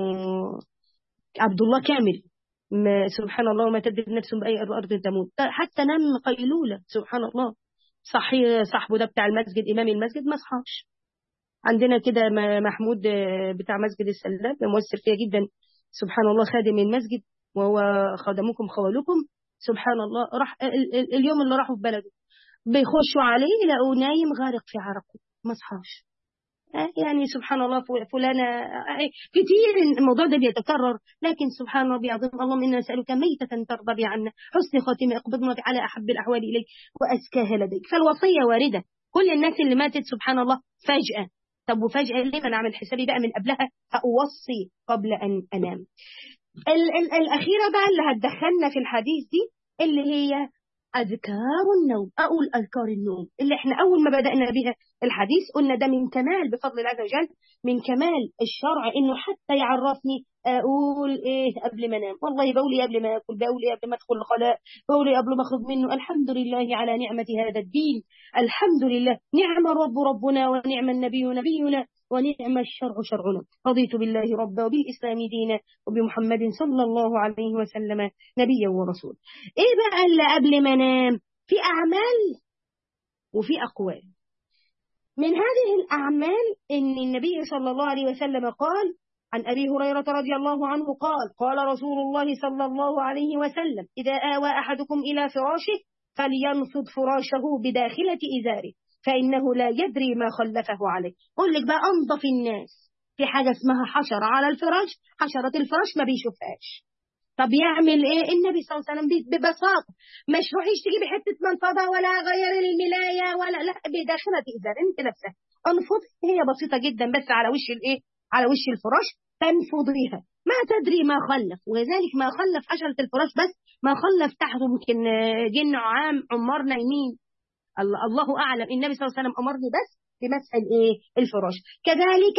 عبد الله كامل ما سبحان الله وما تدري نفس بأي أرض تموت حتى نام قيلولة سبحان الله صحي صاحبه ده بتاع المسجد إمام المسجد ما صحاش عندنا كده محمود بتاع مسجد السلام مؤثر فيها جدا سبحان الله خادم المسجد وهو خدمكم خوالكم سبحان الله راح اليوم اللي راحوا في بلده بيخشوا عليه يلاقوه نايم غارق في عرقه ما صحاش يعني سبحان الله فلانة كتير الموضوع ده بيتكرر لكن سبحان ربي عظيم اللهم إنا نسألك ميتة ترضى بي عنا حسن خاتمة اقبضنا على أحب الأحوال إليك وأزكاها لديك فالوصية واردة كل الناس اللي ماتت سبحان الله فجأة طب وفجأة ليه ما نعمل حسابي بقى من قبلها فأوصي قبل أن أنام ال ال الأخيرة بقى اللي هتدخلنا في الحديث دي اللي هي أذكار النوم أقول أذكار النوم اللي احنا أول ما بدأنا بها الحديث قلنا ده من كمال بفضل الله عز وجل من كمال الشرع إنه حتى يعرفني أقول إيه قبل ما أنام والله بقول قبل ما أكل بقول قبل ما أدخل الخلاء بقول قبل ما أخرج منه الحمد لله على نعمة هذا الدين الحمد لله نعم الرب ربنا ونعم النبي نبينا ونعم الشرع شرعنا رضيت بالله ربا وبالإسلام دينا وبمحمد صلى الله عليه وسلم نبيا ورسول إيه بقى اللي قبل ما نام في أعمال وفي أقوال من هذه الأعمال إن النبي صلى الله عليه وسلم قال عن أبي هريرة رضي الله عنه قال قال رسول الله صلى الله عليه وسلم إذا آوى أحدكم إلى فراشه فلينفض فراشه بداخلة إزاره فإنه لا يدري ما خلفه عليه قل لك بقى أنظف الناس في حاجة اسمها حشرة على الفراش حشرة الفراش ما بيشوفهاش طب يعمل ايه النبي صلى الله عليه وسلم ببساطة مش روحيش تجيبي حتة منفضة ولا غير الملاية ولا لا بداخلة إزار انت نفسها انفضي هي بسيطة جدا بس على وش الايه على وش الفراش تنفضيها ما تدري ما خلف وذلك ما خلف حشرة الفراش بس ما خلف تحته ممكن جن عام عمار نايمين الله أعلم النبي صلى الله عليه وسلم أمرني بس بمسح الايه الفراش كذلك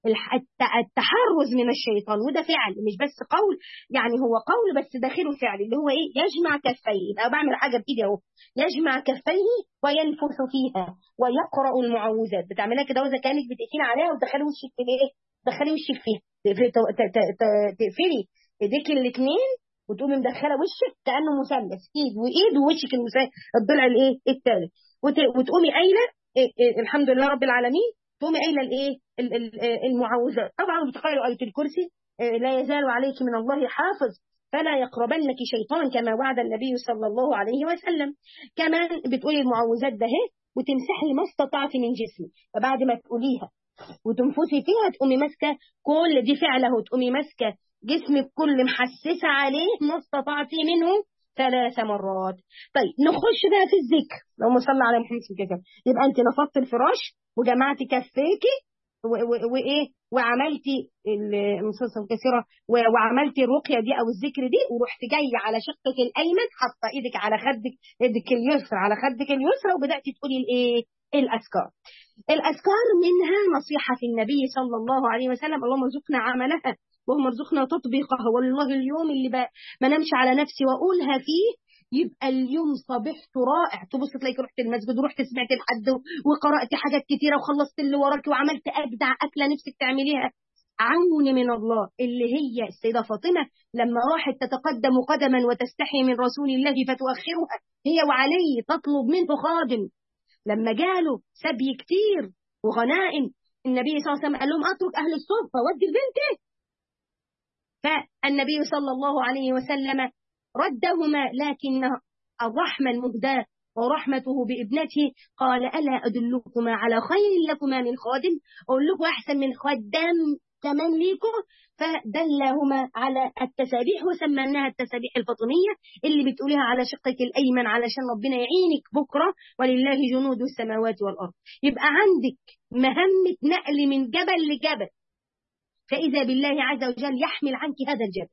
التحرز من الشيطان وده فعل مش بس قول يعني هو قول بس داخله فعل اللي هو ايه يجمع كفيه يبقى بعمل حاجه بايدي اهو يجمع كفيه وينفث فيها ويقرا المعوذات بتعملها كده اذا كانك بتقفلي عليها وتدخلي وشك في ايه تدخلي وشك فيها تقفلي ايديك الاثنين وتقومي مدخله وشك كانه مثلث ايد وايد ووشك الضلع الايه الثالث وتقومي قايله الحمد لله رب العالمين تقومي قايله الايه المعوذات طبعا بتقرأي آية الكرسي لا يزال عليك من الله حافظ فلا يقربنك شيطان كما وعد النبي صلى الله عليه وسلم كمان بتقولي المعوذات ده اهي وتمسحي ما استطعت من جسمي فبعد ما تقوليها وتنفسي فيها تقومي ماسكه كل دي فعله تقومي ماسكه جسمك كل محسسه عليه ما استطعتي منه ثلاث مرات طيب نخش بقى في الذكر اللهم صل على محمد صلى الله عليه وسلم يبقى انت نفضت الفراش وجمعتي كفيكي وايه وعملتي المصاصه الكثيره وعملتي الرقيه دي او الذكر دي ورحت جايه على شقك الايمن حاطه ايدك على خدك ايدك اليسرى على خدك اليسرى وبداتي تقولي الايه الاذكار الاذكار منها نصيحه في النبي صلى الله عليه وسلم اللهم ارزقنا عملها اللهم ارزقنا تطبيقها والله اليوم اللي بقى ما نمشي على نفسي واقولها فيه يبقى اليوم صبحت رائع تبص تلاقيك رحت المسجد ورحت سمعت الحد وقرات حاجات كتيره وخلصت اللي وراك وعملت اجدع اكله نفسك تعمليها عون من الله اللي هي السيده فاطمه لما راحت تتقدم قدما وتستحي من رسول الله فتؤخرها هي وعلي تطلب منه خادم لما جاله سبي كتير وغنائم النبي صلى الله عليه وسلم قال لهم اترك اهل الصفه ودي بنتي فالنبي صلى الله عليه وسلم ردهما لكن الرحمة المهداة ورحمته بابنته قال ألا أدلكما على خير لكما من خادم أقول لكم أحسن من خدام كمان ليكم فدلهما على التسابيح وسميناها التسابيح الفاطمية اللي بتقوليها على شقك الأيمن علشان ربنا يعينك بكرة ولله جنود السماوات والأرض يبقى عندك مهمة نقل من جبل لجبل فإذا بالله عز وجل يحمل عنك هذا الجبل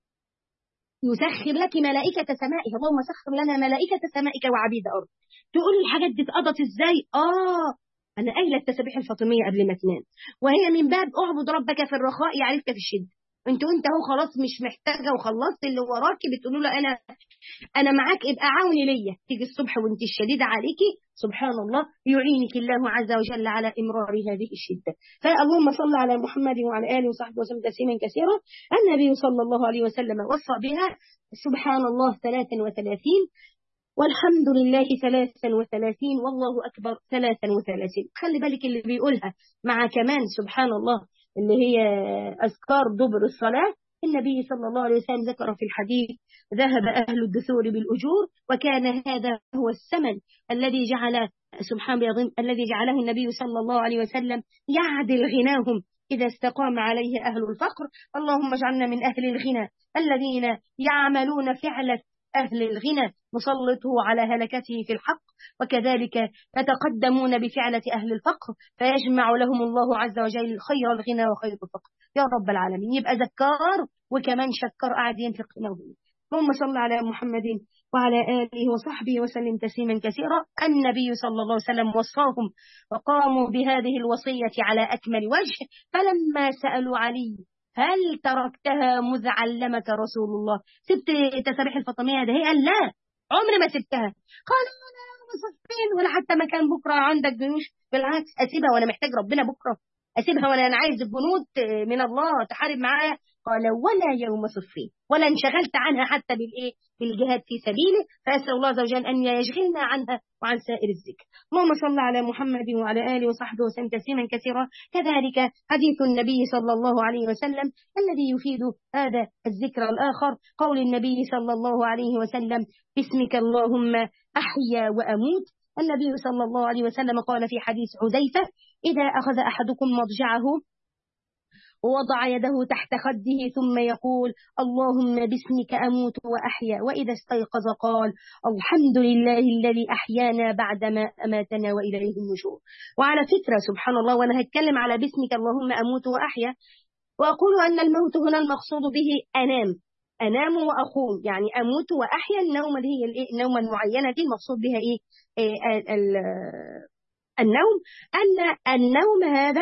يسخر لك ملائكة سمائه اللهم سخر لنا ملائكة سمائك وعبيد أرض تقول الحاجات دي اتقضت ازاي آه أنا قايلة التسابيح الفاطمية قبل ما تنام وهي من باب اعبد ربك في الرخاء يعرفك في الشدة انت وانت اهو خلاص مش محتاجه وخلصت اللي وراك بتقولوا له انا انا معاك ابقى عوني ليا تيجي الصبح وانت الشديده عليكي سبحان الله يعينك الله عز وجل على امرار هذه الشده فاللهم صل على محمد وعلى اله وصحبه وسلم تسليما كثيرا النبي صلى الله عليه وسلم وصى بها سبحان الله 33 والحمد لله ثلاثا وثلاثين والله أكبر ثلاثا وثلاثين خلي بالك اللي بيقولها مع كمان سبحان الله اللي هي أذكار دبر الصلاة النبي صلى الله عليه وسلم ذكر في الحديث ذهب أهل الدثور بالأجور وكان هذا هو الثمن الذي جعل سبحان الله الذي جعله النبي صلى الله عليه وسلم يعدل غناهم إذا استقام عليه أهل الفقر اللهم اجعلنا من أهل الغنى الذين يعملون فعل أهل الغنى نسلطه على هلكته في الحق وكذلك يتقدمون بفعلة أهل الفقر فيجمع لهم الله عز وجل خير الغنى وخير الفقر يا رب العالمين يبقى ذكار وكمان شكر قاعد ينفق قلوبهم اللهم صل على محمد وعلى آله وصحبه وسلم تسليما كثيرا النبي صلى الله عليه وسلم وصاهم وقاموا بهذه الوصية على أكمل وجه فلما سألوا علي هل تركتها مذ علمك رسول الله سبت تسابيح الفاطمية ده هي قال لا عمري ما سبتها قال لا صفين ولا حتى مكان بكرة عندك جيوش بالعكس أسيبها وأنا محتاج ربنا بكرة أسيبها وأنا أنا عايز الجنود من الله تحارب معايا قال ولا يوم صفين ولا انشغلت عنها حتى بالإيه بالجهاد في سبيله فأسأل الله عز وجل أن يشغلنا عنها وعن سائر الذكر اللهم صل على محمد وعلى آله وصحبه وسلم تسليما كثيرا كذلك حديث النبي صلى الله عليه وسلم الذي يفيد هذا الذكر الآخر قول النبي صلى الله عليه وسلم باسمك اللهم أحيا وأموت النبي صلى الله عليه وسلم قال في حديث حذيفة إذا أخذ أحدكم مضجعه ووضع يده تحت خده ثم يقول اللهم باسمك أموت وأحيا وإذا استيقظ قال الحمد لله الذي أحيانا بعدما أماتنا وإليه النشور وعلى فكرة سبحان الله وأنا هتكلم على باسمك اللهم أموت وأحيا وأقول أن الموت هنا المقصود به أنام أنام وأقوم يعني أموت وأحيا النوم اللي هي النوم المعينة دي المقصود بها إيه, إيه النوم أن النوم هذا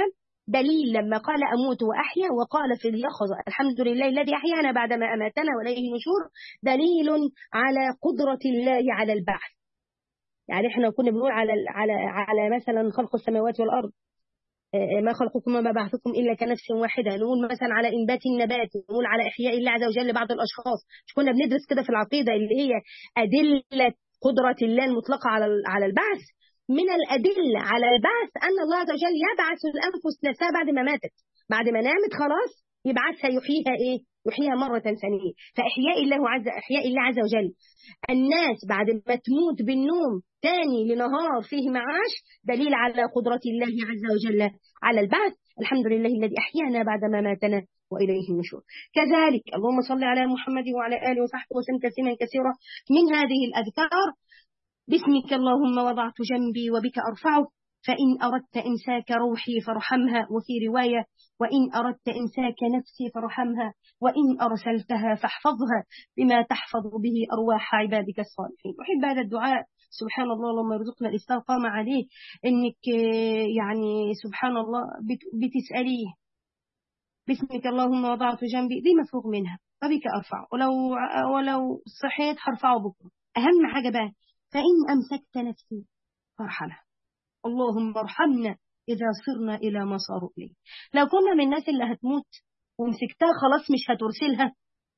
دليل لما قال أموت وأحيا وقال في اليقظة الحمد لله الذي أحيانا بعدما أماتنا وإليه النشور دليل على قدرة الله على البعث يعني احنا كنا بنقول على على على مثلا خلق السماوات والأرض ما خلقكم وما بعثكم إلا كنفس واحدة نقول مثلا على إنبات النبات نقول على إحياء الله عز وجل لبعض الأشخاص مش كنا بندرس كده في العقيدة اللي هي أدلة قدرة الله المطلقة على على البعث من الأدلة على البعث أن الله عز وجل يبعث الأنفس نفسها بعد ما ماتت بعد ما نامت خلاص يبعثها يحييها إيه يحييها مرة ثانية فإحياء الله عز إحياء الله عز وجل الناس بعد ما تموت بالنوم تاني لنهار فيه معاش دليل على قدرة الله عز وجل على البعث الحمد لله الذي أحيانا بعد ما ماتنا وإليه النشور كذلك اللهم صل على محمد وعلى آله وصحبه وسلم تسليما كثيرا من هذه الأذكار باسمك اللهم وضعت جنبي وبك أرفعه فإن أردت إمساك روحي فارحمها وفي رواية وإن أردت إمساك نفسي فارحمها وإن أرسلتها فاحفظها بما تحفظ به أرواح عبادك الصالحين أحب هذا الدعاء سبحان الله اللهم ارزقنا الاستقامة عليه إنك يعني سبحان الله بتسأليه باسمك اللهم وضعت جنبي دي مفروغ منها فبك أرفع ولو ولو صحيت هرفعه بكرة أهم حاجة بقى فإن أمسكت نفسي فارحمها اللهم ارحمنا إذا صرنا إلى ما صاروا إليه لو كنا من الناس اللي هتموت ومسكتها خلاص مش هترسلها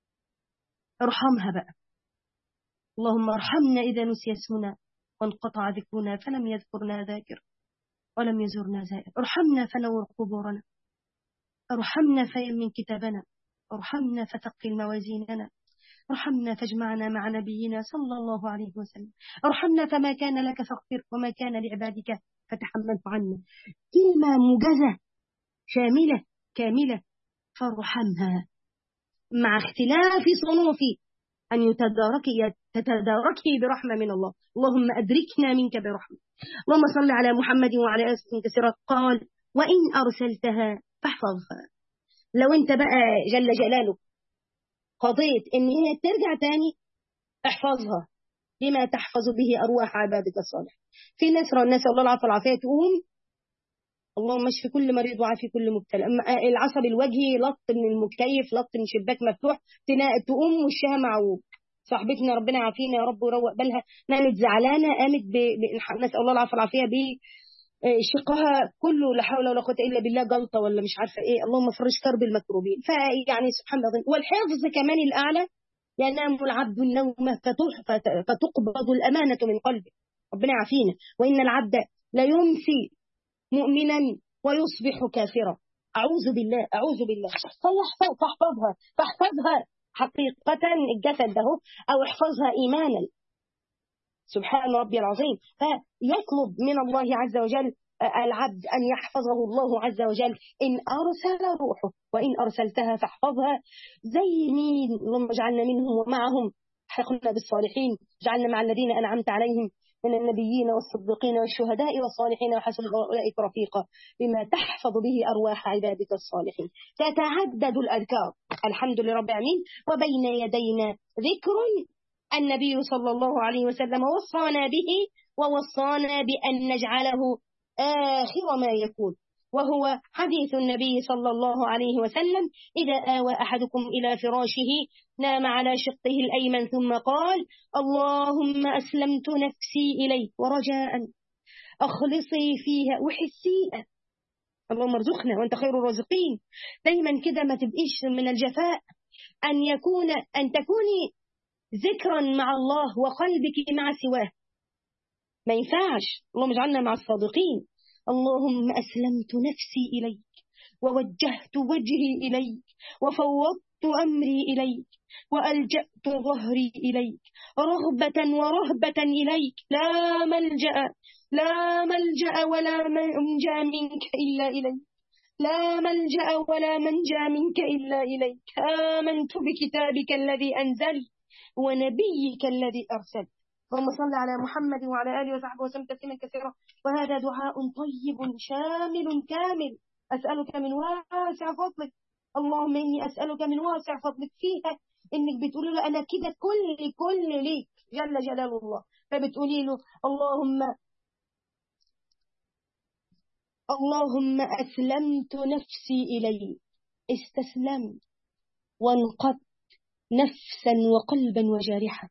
ارحمها بقى اللهم ارحمنا إذا نسي اسمنا وانقطع ذكرنا فلم يذكرنا ذاكر ولم يزرنا زائر ارحمنا فنور قبورنا ارحمنا فيمن كتابنا ارحمنا فتقل موازيننا ارحمنا فاجمعنا مع نبينا صلى الله عليه وسلم ارحمنا فما كان لك فاغفر وما كان لعبادك فتحمل عنا كلمة موجزة شاملة كاملة فارحمها مع اختلاف صنوف أن يتداركي تتداركي برحمة من الله اللهم أدركنا منك برحمة اللهم صل على محمد وعلى آله كثيرة قال وإن أرسلتها فاحفظها لو أنت بقى جل جلاله قضيت إن هي ترجع تاني احفظها بما تحفظ به أرواح عبادك الصالح في ناس نسأل الله العافية والعافية تقوم اللهم اشف كل مريض وعافي كل مبتلى العصب الوجهي لط من المكيف لط من شباك مفتوح تقوم وشها معوج صاحبتنا ربنا يعافينا يا رب وروق بالها نامت زعلانه قامت ب... ب... نسال الله العافيه والعافيه ب شقها كله لا حول ولا قوه الا بالله جلطه ولا مش عارفه ايه اللهم فرج كرب المكروبين فيعني سبحان الله والحفظ كمان الاعلى ينام العبد النوم فتقبض الامانه من قلبه ربنا يعافينا وان العبد لا يمسي مؤمنا ويصبح كافرا اعوذ بالله اعوذ بالله فاحفظها فاحفظها حقيقة الجسد ده أو احفظها إيمانا سبحان ربي العظيم فيطلب من الله عز وجل العبد أن يحفظه الله عز وجل إن أرسل روحه وإن أرسلتها فاحفظها زي مين اللهم اجعلنا منهم ومعهم حقنا بالصالحين جعلنا مع الذين أنعمت عليهم من النبيين والصديقين والشهداء والصالحين وحسن أولئك رفيقا بما تحفظ به أرواح عبادك الصالحين تتعدد الأذكار الحمد لله رب العالمين وبين يدينا ذكر النبي صلى الله عليه وسلم وصانا به ووصانا بأن نجعله آخر ما يكون وهو حديث النبي صلى الله عليه وسلم إذا آوى أحدكم إلى فراشه نام على شقه الأيمن ثم قال اللهم أسلمت نفسي إليك ورجاء أخلصي فيها وحسيئة اللهم ارزقنا وأنت خير الرازقين دايما كده ما تبقيش من الجفاء أن يكون أن تكوني ذكرا مع الله وقلبك مع سواه ما ينفعش اللهم اجعلنا مع الصادقين اللهم أسلمت نفسي إليك ووجهت وجهي إليك وفوضت أمري إليك وألجأت ظهري إليك رغبة ورهبة إليك لا ملجأ لا ملجأ ولا منجا منك إلا إليك لا ملجأ ولا منجا منك إلا إليك آمنت بكتابك الذي أنزل ونبيك الذي أرسل اللهم صل على محمد وعلى آله وصحبه وسلم تسليما كثيرا وهذا دعاء طيب شامل كامل أسألك من واسع فضلك اللهم إني أسألك من واسع فضلك فيها إنك بتقولي له أنا كده كل كل ليك جل جلال الله فبتقولي له اللهم اللهم أسلمت نفسي إليك استسلمت وانقضت نفسا وقلبا وجارحا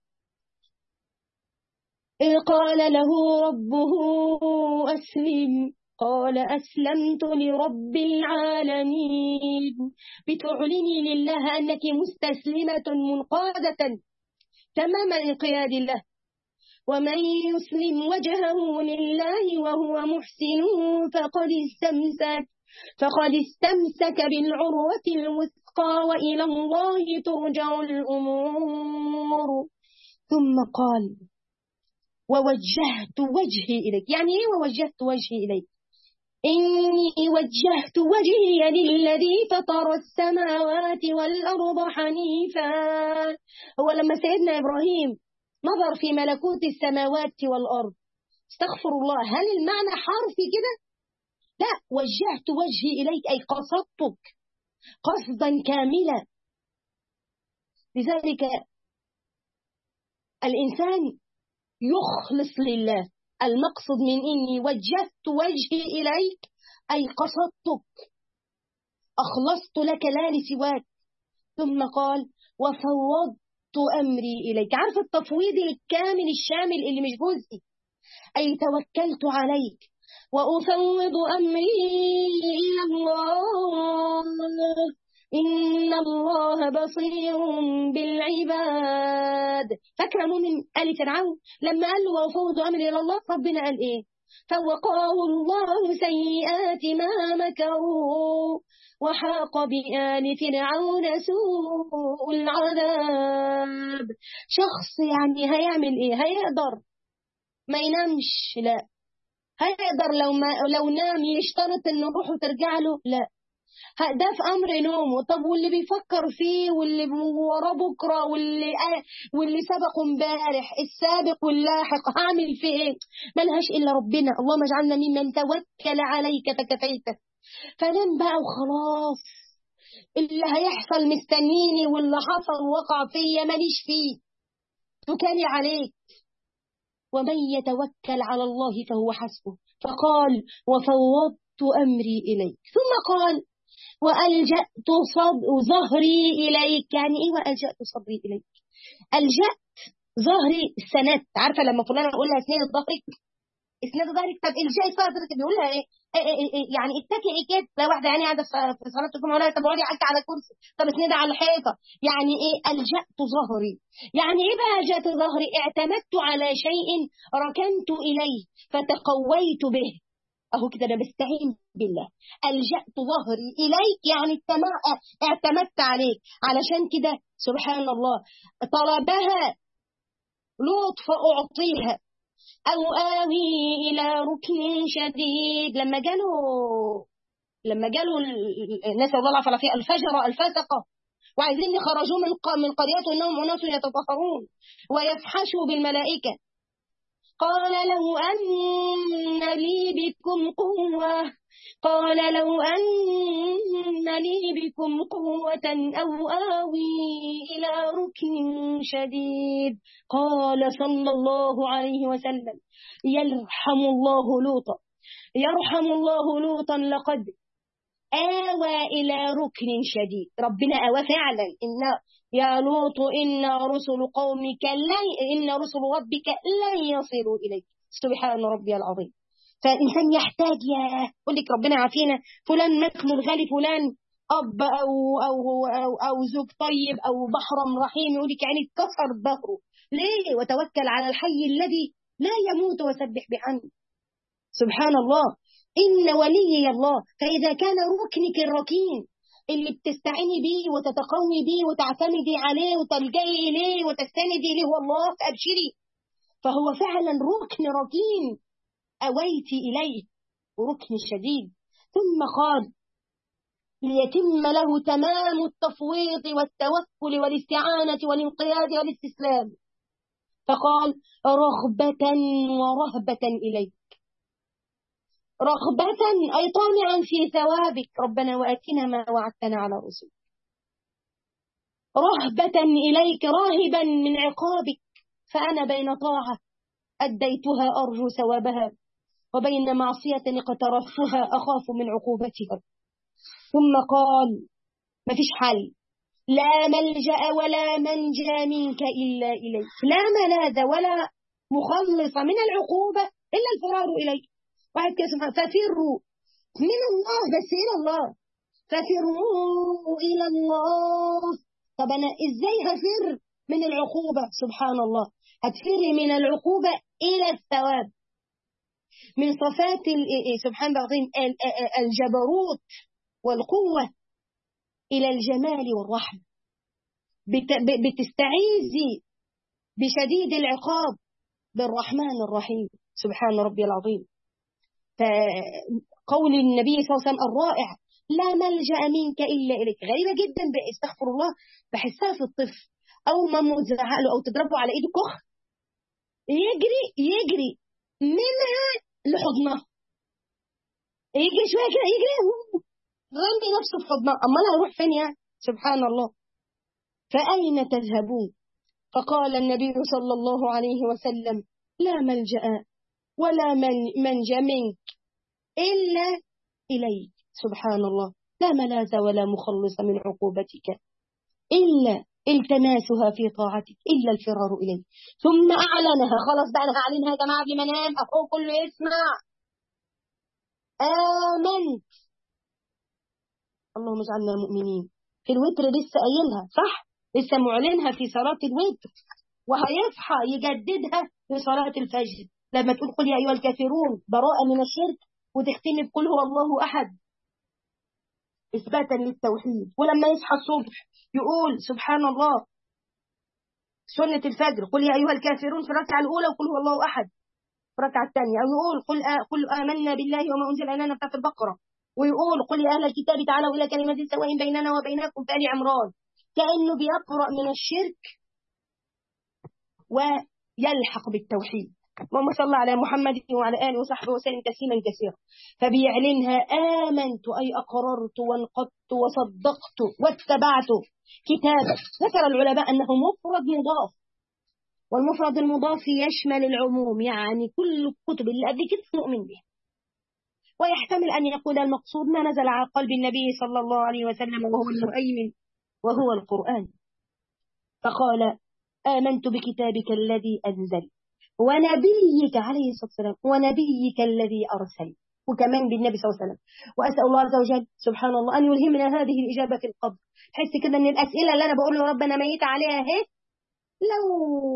إذ قال له ربه أسلم قال أسلمت لرب العالمين بتعلني لله أنك مستسلمة منقادة تمام انقياد الله ومن يسلم وجهه لله وهو محسن فقد استمسك فقد استمسك بالعروة الوثقى وإلى الله ترجع الأمور ثم قال ووجهت وجهي إليك يعني إيه ووجهت وجهي إليك إني وجهت وجهي للذي فطر السماوات والأرض حنيفا هو لما سيدنا إبراهيم نظر في ملكوت السماوات والأرض استغفر الله هل المعنى حرفي كده لا وجهت وجهي إليك أي قصدتك قصدا كاملا لذلك الإنسان يخلص لله المقصد من إني وجهت وجهي إليك أي قصدتك أخلصت لك لا لسواك ثم قال وفوضت أمري إليك عارف التفويض الكامل الشامل اللي مش جزئي أي توكلت عليك وأفوض أمري إلى الله إن الله بصير بالعباد فاكرة مؤمن آل فرعون لما قال له وأفوض أمري إلى الله ربنا قال إيه فوقاه الله سيئات ما مكروا وحاق بآل فرعون سوء العذاب شخص يعني هيعمل إيه هيقدر ما ينامش لا هيقدر لو ما لو نام يشترط ان روحه ترجع له لا ده في امر نومه طب واللي بيفكر فيه واللي وراه بكره واللي واللي سبقه امبارح السابق واللاحق هعمل فيه ايه ملهاش الا ربنا اللهم اجعلنا ممن توكل عليك فكفيته فنام بقى وخلاص اللي هيحصل مستنيني واللي حصل وقع فيا ماليش فيه توكلي عليك ومن يتوكل على الله فهو حسبه فقال وفوضت أمري إليك ثم قال وألجأت صد ظهري إليك يعني إيه وألجأت صدري إليك ألجأت ظهري السند عارفة لما فلانة أقول لها اسند ظهرك اسند ظهرك طب الجاي صدرك بيقول لها إيه إيه إيه إيه يعني اتكئي كده لو واحده يعني قاعده في صلاه الجمعه ولا طب اقعدي حتى على كرسي طب اسندي على الحيطه يعني ايه الجأت ظهري يعني ايه بقى الجأت ظهري اعتمدت على شيء ركنت اليه فتقويت به اهو كده انا بستعين بالله الجأت ظهري اليك يعني اعتمدت عليك علشان كده سبحان الله طلبها لوط فاعطيها أو آوي إلى ركن شديد لما جالوا لما جالوا الناس الله فلا في الفجر الفسقة وعايزين يخرجوه من من قريته انهم اناس يتطهرون ويفحشوا بالملائكه قال له ان لي بكم قوه قال لو أن لي بكم قوة أو آوي إلى ركن شديد قال صلى الله عليه وسلم يرحم الله لوطا يرحم الله لوطا لقد آوى إلى ركن شديد ربنا آوى فعلا إن يا لوط إن رسل قومك لن إن رسل ربك لن يصلوا إليك سبحان ربي العظيم فالإنسان يحتاج يا يقول لك ربنا عافينا فلان مكمل غالي فلان أب أو أو أو, أو زوج طيب أو محرم رحيم يقول لك يعني اتكسر ظهره ليه وتوكل على الحي الذي لا يموت وسبح بحمده سبحان الله إن ولي الله فإذا كان ركنك الركين اللي بتستعيني بيه وتتقوي بيه وتعتمدي عليه وتلجئي إليه وتستندي إليه هو الله فأبشري فهو فعلا ركن ركين أويت إليه ركن شديد ثم قال ليتم له تمام التفويض والتوكل والاستعانة والانقياد والاستسلام فقال رغبة ورهبة إليك رغبة أي طامعا في ثوابك ربنا وآتنا ما وعدتنا على رسلك رهبة إليك راهبا من عقابك فأنا بين طاعة أديتها أرجو ثوابها وبين معصية اقترفتها أخاف من عقوبتها ثم قال ما فيش حل لا ملجأ ولا منجى منك إلا إليك لا ملاذ ولا مخلص من العقوبة إلا الفرار إليك واحد كده سبحانه ففروا من الله بس إلى الله ففروا إلى الله طب أنا إزاي هفر من العقوبة سبحان الله هتفري من العقوبة إلى الثواب من صفات سبحان الله العظيم الجبروت والقوة إلى الجمال والرحمة بتستعيذي بشديد العقاب بالرحمن الرحيم سبحان ربي العظيم فقول النبي صلى الله عليه وسلم الرائع لا ملجأ منك إلا إليك غريبة جدا استغفر الله بحسها في الطفل أو ما مزعق له أو تضربه على إيده كخ يجري يجري منها لحضنها يجري شوية كده يجري غني نفسه في حضنها أمال هيروح فين يا سبحان الله فأين تذهبون فقال النبي صلى الله عليه وسلم لا ملجأ ولا من منجى منك إلا إليك سبحان الله لا ملاذ ولا مخلص من عقوبتك إلا التماسها في طاعتك إلا الفرار إليك ثم أعلنها خلاص بقى أنا هعلنها يا جماعة قبل ما أنام أخوه كله يسمع آمنت اللهم اجعلنا مؤمنين في الوتر لسه قايلها صح لسه معلنها في صلاة الوتر وهيصحى يجددها في صلاة الفجر لما تقول قل يا أيها الكافرون براءة من الشرك وتختمي بقل هو الله أحد إثباتا للتوحيد ولما يصحى الصبح يقول سبحان الله سنة الفجر قل يا أيها الكافرون في الركعة الأولى وقل هو الله أحد في الركعة الثانية أو يقول قل آه قل آمنا بالله وما أنزل إلينا بتاعت البقرة ويقول قل يا أهل الكتاب تعالوا إلى كلمة سواء بيننا وبينكم في آل عمران كأنه بيقرأ من الشرك ويلحق بالتوحيد اللهم صل على محمد وعلى آله وصحبه وسلم تسليما كثيرا فبيعلنها آمنت أي أقررت وانقضت وصدقت واتبعت كتابا ذكر العلماء أنه مفرد مضاف والمفرد المضاف يشمل العموم يعني كل الكتب اللي قبل كده نؤمن بها ويحتمل أن يكون المقصود ما نزل على قلب النبي صلى الله عليه وسلم وهو المؤمن وهو القرآن فقال آمنت بكتابك الذي أنزل ونبيك عليه الصلاة والسلام ونبيك الذي أرسل وكمان بالنبي صلى الله عليه وسلم وأسأل الله عز وجل سبحان الله أن يلهمنا هذه الإجابة في القبر تحس كده أن الأسئلة اللي أنا بقول له ربنا ميت عليها اهي لو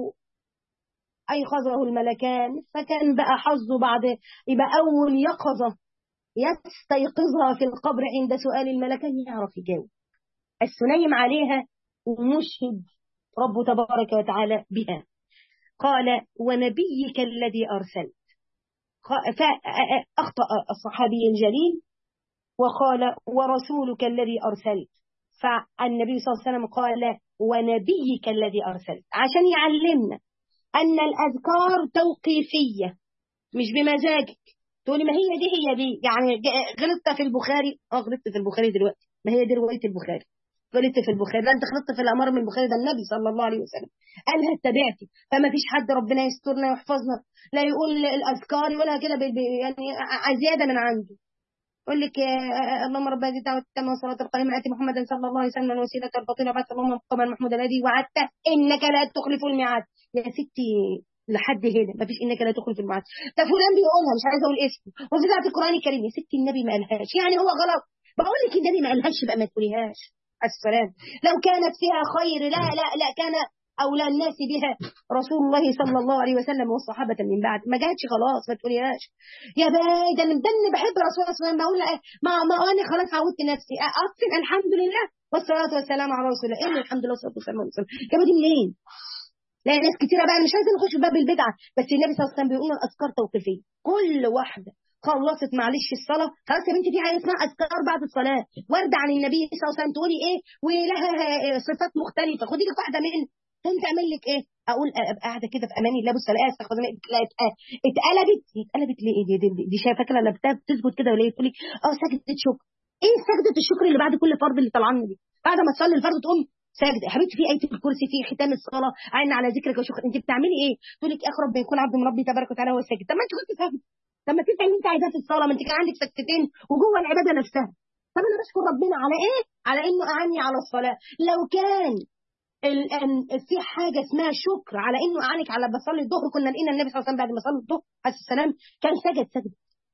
أيقظه الملكان فكان بقى حظه بعد يبقى أول يقظة يستيقظها في القبر عند سؤال الملكان يعرف يجاوب السنيم عليها ومشهد رب تبارك وتعالى بها قال ونبيك الذي أرسلت فأخطأ الصحابي الجليل وقال ورسولك الذي أرسلت فالنبي صلى الله عليه وسلم قال ونبيك الذي أرسلت عشان يعلمنا أن الأذكار توقيفية مش بمزاجك تقولي ما هي دي هي دي يعني غلطت في البخاري اه غلطت في البخاري دلوقتي ما هي دي رواية البخاري غلطت في البخاري لا انت غلطت في الامر من البخاري ده النبي صلى الله عليه وسلم قالها اتبعتي فما فيش حد ربنا يسترنا ويحفظنا لا يقول الاذكار ولا كده يعني زياده من عنده يقول لك اللهم رب هذه الدعوه التامه والصلاه القائمه اتي محمدا صلى الله عليه وسلم الوسيله الفضيله بعث اللهم مقاما محمود الذي وعدته انك لا تخلف الميعاد يا ستي لحد هنا ما فيش انك لا تخلف في الميعاد ده فلان بيقولها مش عايزه اقول اسمه وفي ذات القران الكريم يا ستي النبي ما قالهاش يعني هو غلط بقول لك النبي ما قالهاش يبقى ما تقوليهاش السلام لو كانت فيها خير لا لا لا كان أولى الناس بها رسول الله صلى الله عليه وسلم والصحابة من بعد ما جاتش خلاص ما تقوليهاش يا باي ده ده اللي بحب رسول الله صلى الله عليه وسلم بقول ما ما انا خلاص عودت نفسي اصلا الحمد لله والصلاة والسلام على رسول الله ايه الحمد لله والصلاة والسلام على رسول الله جابوا دي منين؟ لا ناس كتيرة بقى مش عايزين نخش في باب البدعة بس النبي صلى الله عليه وسلم بيقول الأذكار توقيفية كل واحدة خلصت معلش الصلاة خلاص يا بنتي دي حاجة اسمها أذكار بعد الصلاة وارد عن النبي صلى الله عليه وسلم تقولي إيه ولها صفات مختلفة خدي لك واحدة من انت اعمل لك ايه اقول ابقى قاعده كده في امان الله بص الاقيها استغفر الله اتقلبت اتقلبت ليه دي, دي, دي شايفه فاكره لما بتثبت كده ولا تقول لي اه سجده شكر ايه سجده الشكر اللي بعد كل فرض اللي طالعه دي بعد ما تصلي الفرض تقوم ساجد يا حبيبتي في ايه الكرسي في ختام الصلاه عين على ذكرك وشكر انت بتعملي ايه تقول لك اقرب ما يكون عبد من ربي تبارك وتعالى هو ساجد طب ما انت كنت ساجد طب ما تسعي اللي انت عايزاه في الصلاه ما انت كان عندك سكتتين وجوه العباده نفسها طب انا بشكر ربنا على ايه؟ على انه اعني على الصلاه لو كان ال- أن- في حاجه اسمها شكر على انه اعانك على بصلي الظهر كنا لقينا النبي صلى الله عليه وسلم بعد ما صلى الظهر عليه السلام كان سجد سجد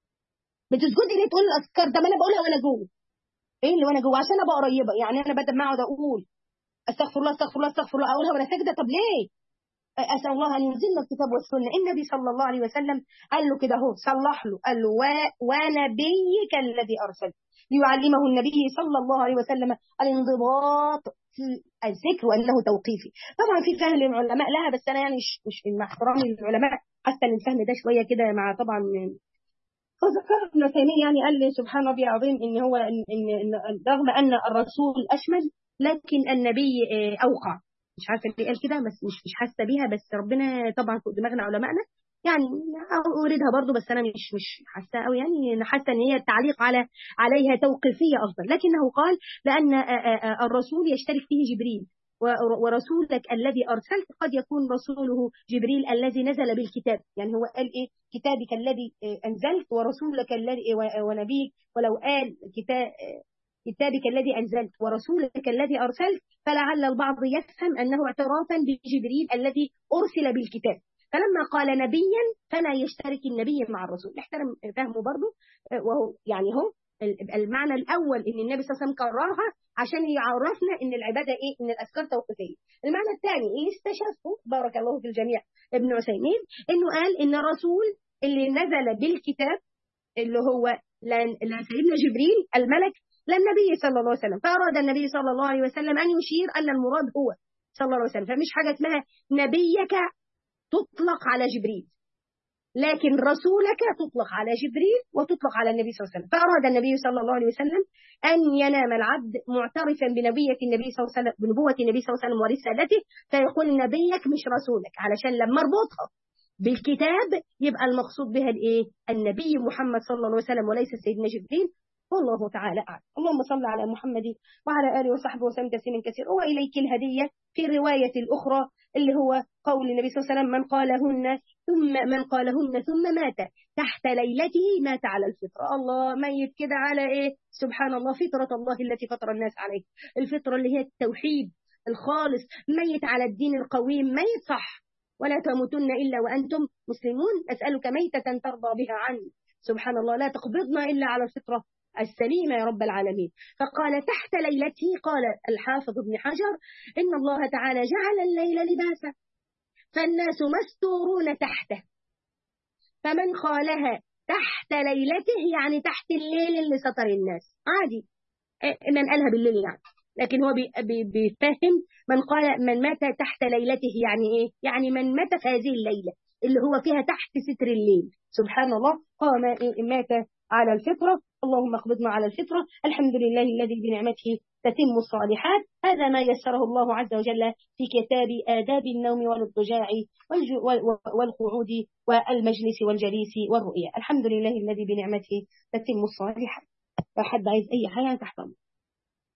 بتسجدي ليه تقول الاذكار ده ما انا بقولها وانا جوه ايه اللي وانا جوه عشان ابقى قريبه يعني انا بدل ما اقعد اقول استغفر الله استغفر الله استغفر الله اقولها وانا ساجده طب ليه؟ اسال الله ان ينزلنا الكتاب والسنه النبي صلى الله عليه وسلم قال له كده اهو صلح له قال له و- ونبيك الذي ارسلت ليعلمه النبي صلى الله عليه وسلم الانضباط في الذكر وانه توقيفي طبعا في فهم للعلماء لها بس انا يعني مش مش مع احترامي للعلماء حتى ان الفهم ده شويه كده مع طبعا فذكر ابن تيميه يعني قال لي سبحان ربي العظيم ان هو ان ان إن رغم ان الرسول اشمل لكن النبي آه، اوقع مش عارفه ليه قال كده بس مش مش حاسه بيها بس ربنا طبعا فوق دماغنا علمائنا يعني اوريدها برضو بس انا مش مش حاسه قوي يعني انا حاسه ان هي التعليق على عليها توقيفيه افضل لكنه قال لان آه، آه، آه، الرسول يشترك فيه جبريل و- ورسولك الذي ارسلت قد يكون رسوله جبريل الذي نزل بالكتاب يعني هو قال ايه كتابك الذي آه، انزلت ورسولك الذي و- ونبيك ولو قال كتاب كتابك الذي أنزلت ورسولك الذي أرسلت فلعل البعض يفهم أنه اعترافا بجبريل الذي أرسل بالكتاب فلما قال نبيا فلا يشترك النبي مع الرسول نحترم فهمه برضه آه، وهو يعني هو ال- المعنى الأول إن النبي صلى الله عليه وسلم كررها عشان يعرفنا إن العبادة إيه إن الأذكار توقيفية المعنى الثاني اللي استشفه بارك الله في الجميع ابن عثيمين إنه قال إن الرسول اللي نزل بالكتاب اللي هو لا لا سيدنا جبريل الملك لا النبي صلى الله عليه وسلم فأراد النبي صلى الله عليه وسلم أن يشير أن المراد هو صلى الله عليه وسلم فمش حاجة اسمها نبيك تطلق على جبريل لكن رسولك تطلق على جبريل وتطلق على النبي صلى الله عليه وسلم فأراد النبي صلى الله عليه وسلم أن ينام العبد معترفا بنبية النبي صلى الله عليه وسلم بنبوة النبي صلى الله عليه وسلم ورسالته فيقول نبيك مش رسولك علشان لما اربطها بالكتاب يبقى المقصود بها الايه النبي محمد صلى الله عليه وسلم وليس سيدنا جبريل والله تعالى أعلم اللهم صل على محمد وعلى آله وصحبه وسلم تسليما كثيرا وإليك الهدية في الرواية الأخرى اللي هو قول النبي صلى الله عليه وسلم من قالهن ثم من قالهن ثم مات تحت ليلته مات على الفطرة الله ميت كده على إيه سبحان الله فطرة الله التي فطر الناس عليه الفطرة اللي هي التوحيد الخالص ميت على الدين القويم ميت صح ولا تموتن إلا وأنتم مسلمون أسألك ميتة ترضى بها عني سبحان الله لا تقبضنا إلا على الفطرة السليمة يا رب العالمين فقال تحت ليلته قال الحافظ ابن حجر إن الله تعالى جعل الليل لباسا فالناس مستورون تحته فمن خالها تحت ليلته يعني تحت الليل اللي ستر الناس عادي إيه، من قالها بالليل يعني لكن هو بي- بي- بيفهم من قال من مات تحت ليلته يعني ايه يعني من مات في هذه الليلة اللي هو فيها تحت ستر الليل سبحان الله قام مات على الفطرة اللهم اقبضنا على الفطرة الحمد لله الذي بنعمته تتم الصالحات هذا ما يسره الله عز وجل في كتاب آداب النوم والاضطجاع والج- وال- والقعود والمجلس والجليس والرؤية الحمد لله الذي بنعمته تتم الصالحات لو حد عايز أي حاجة تحت أمرك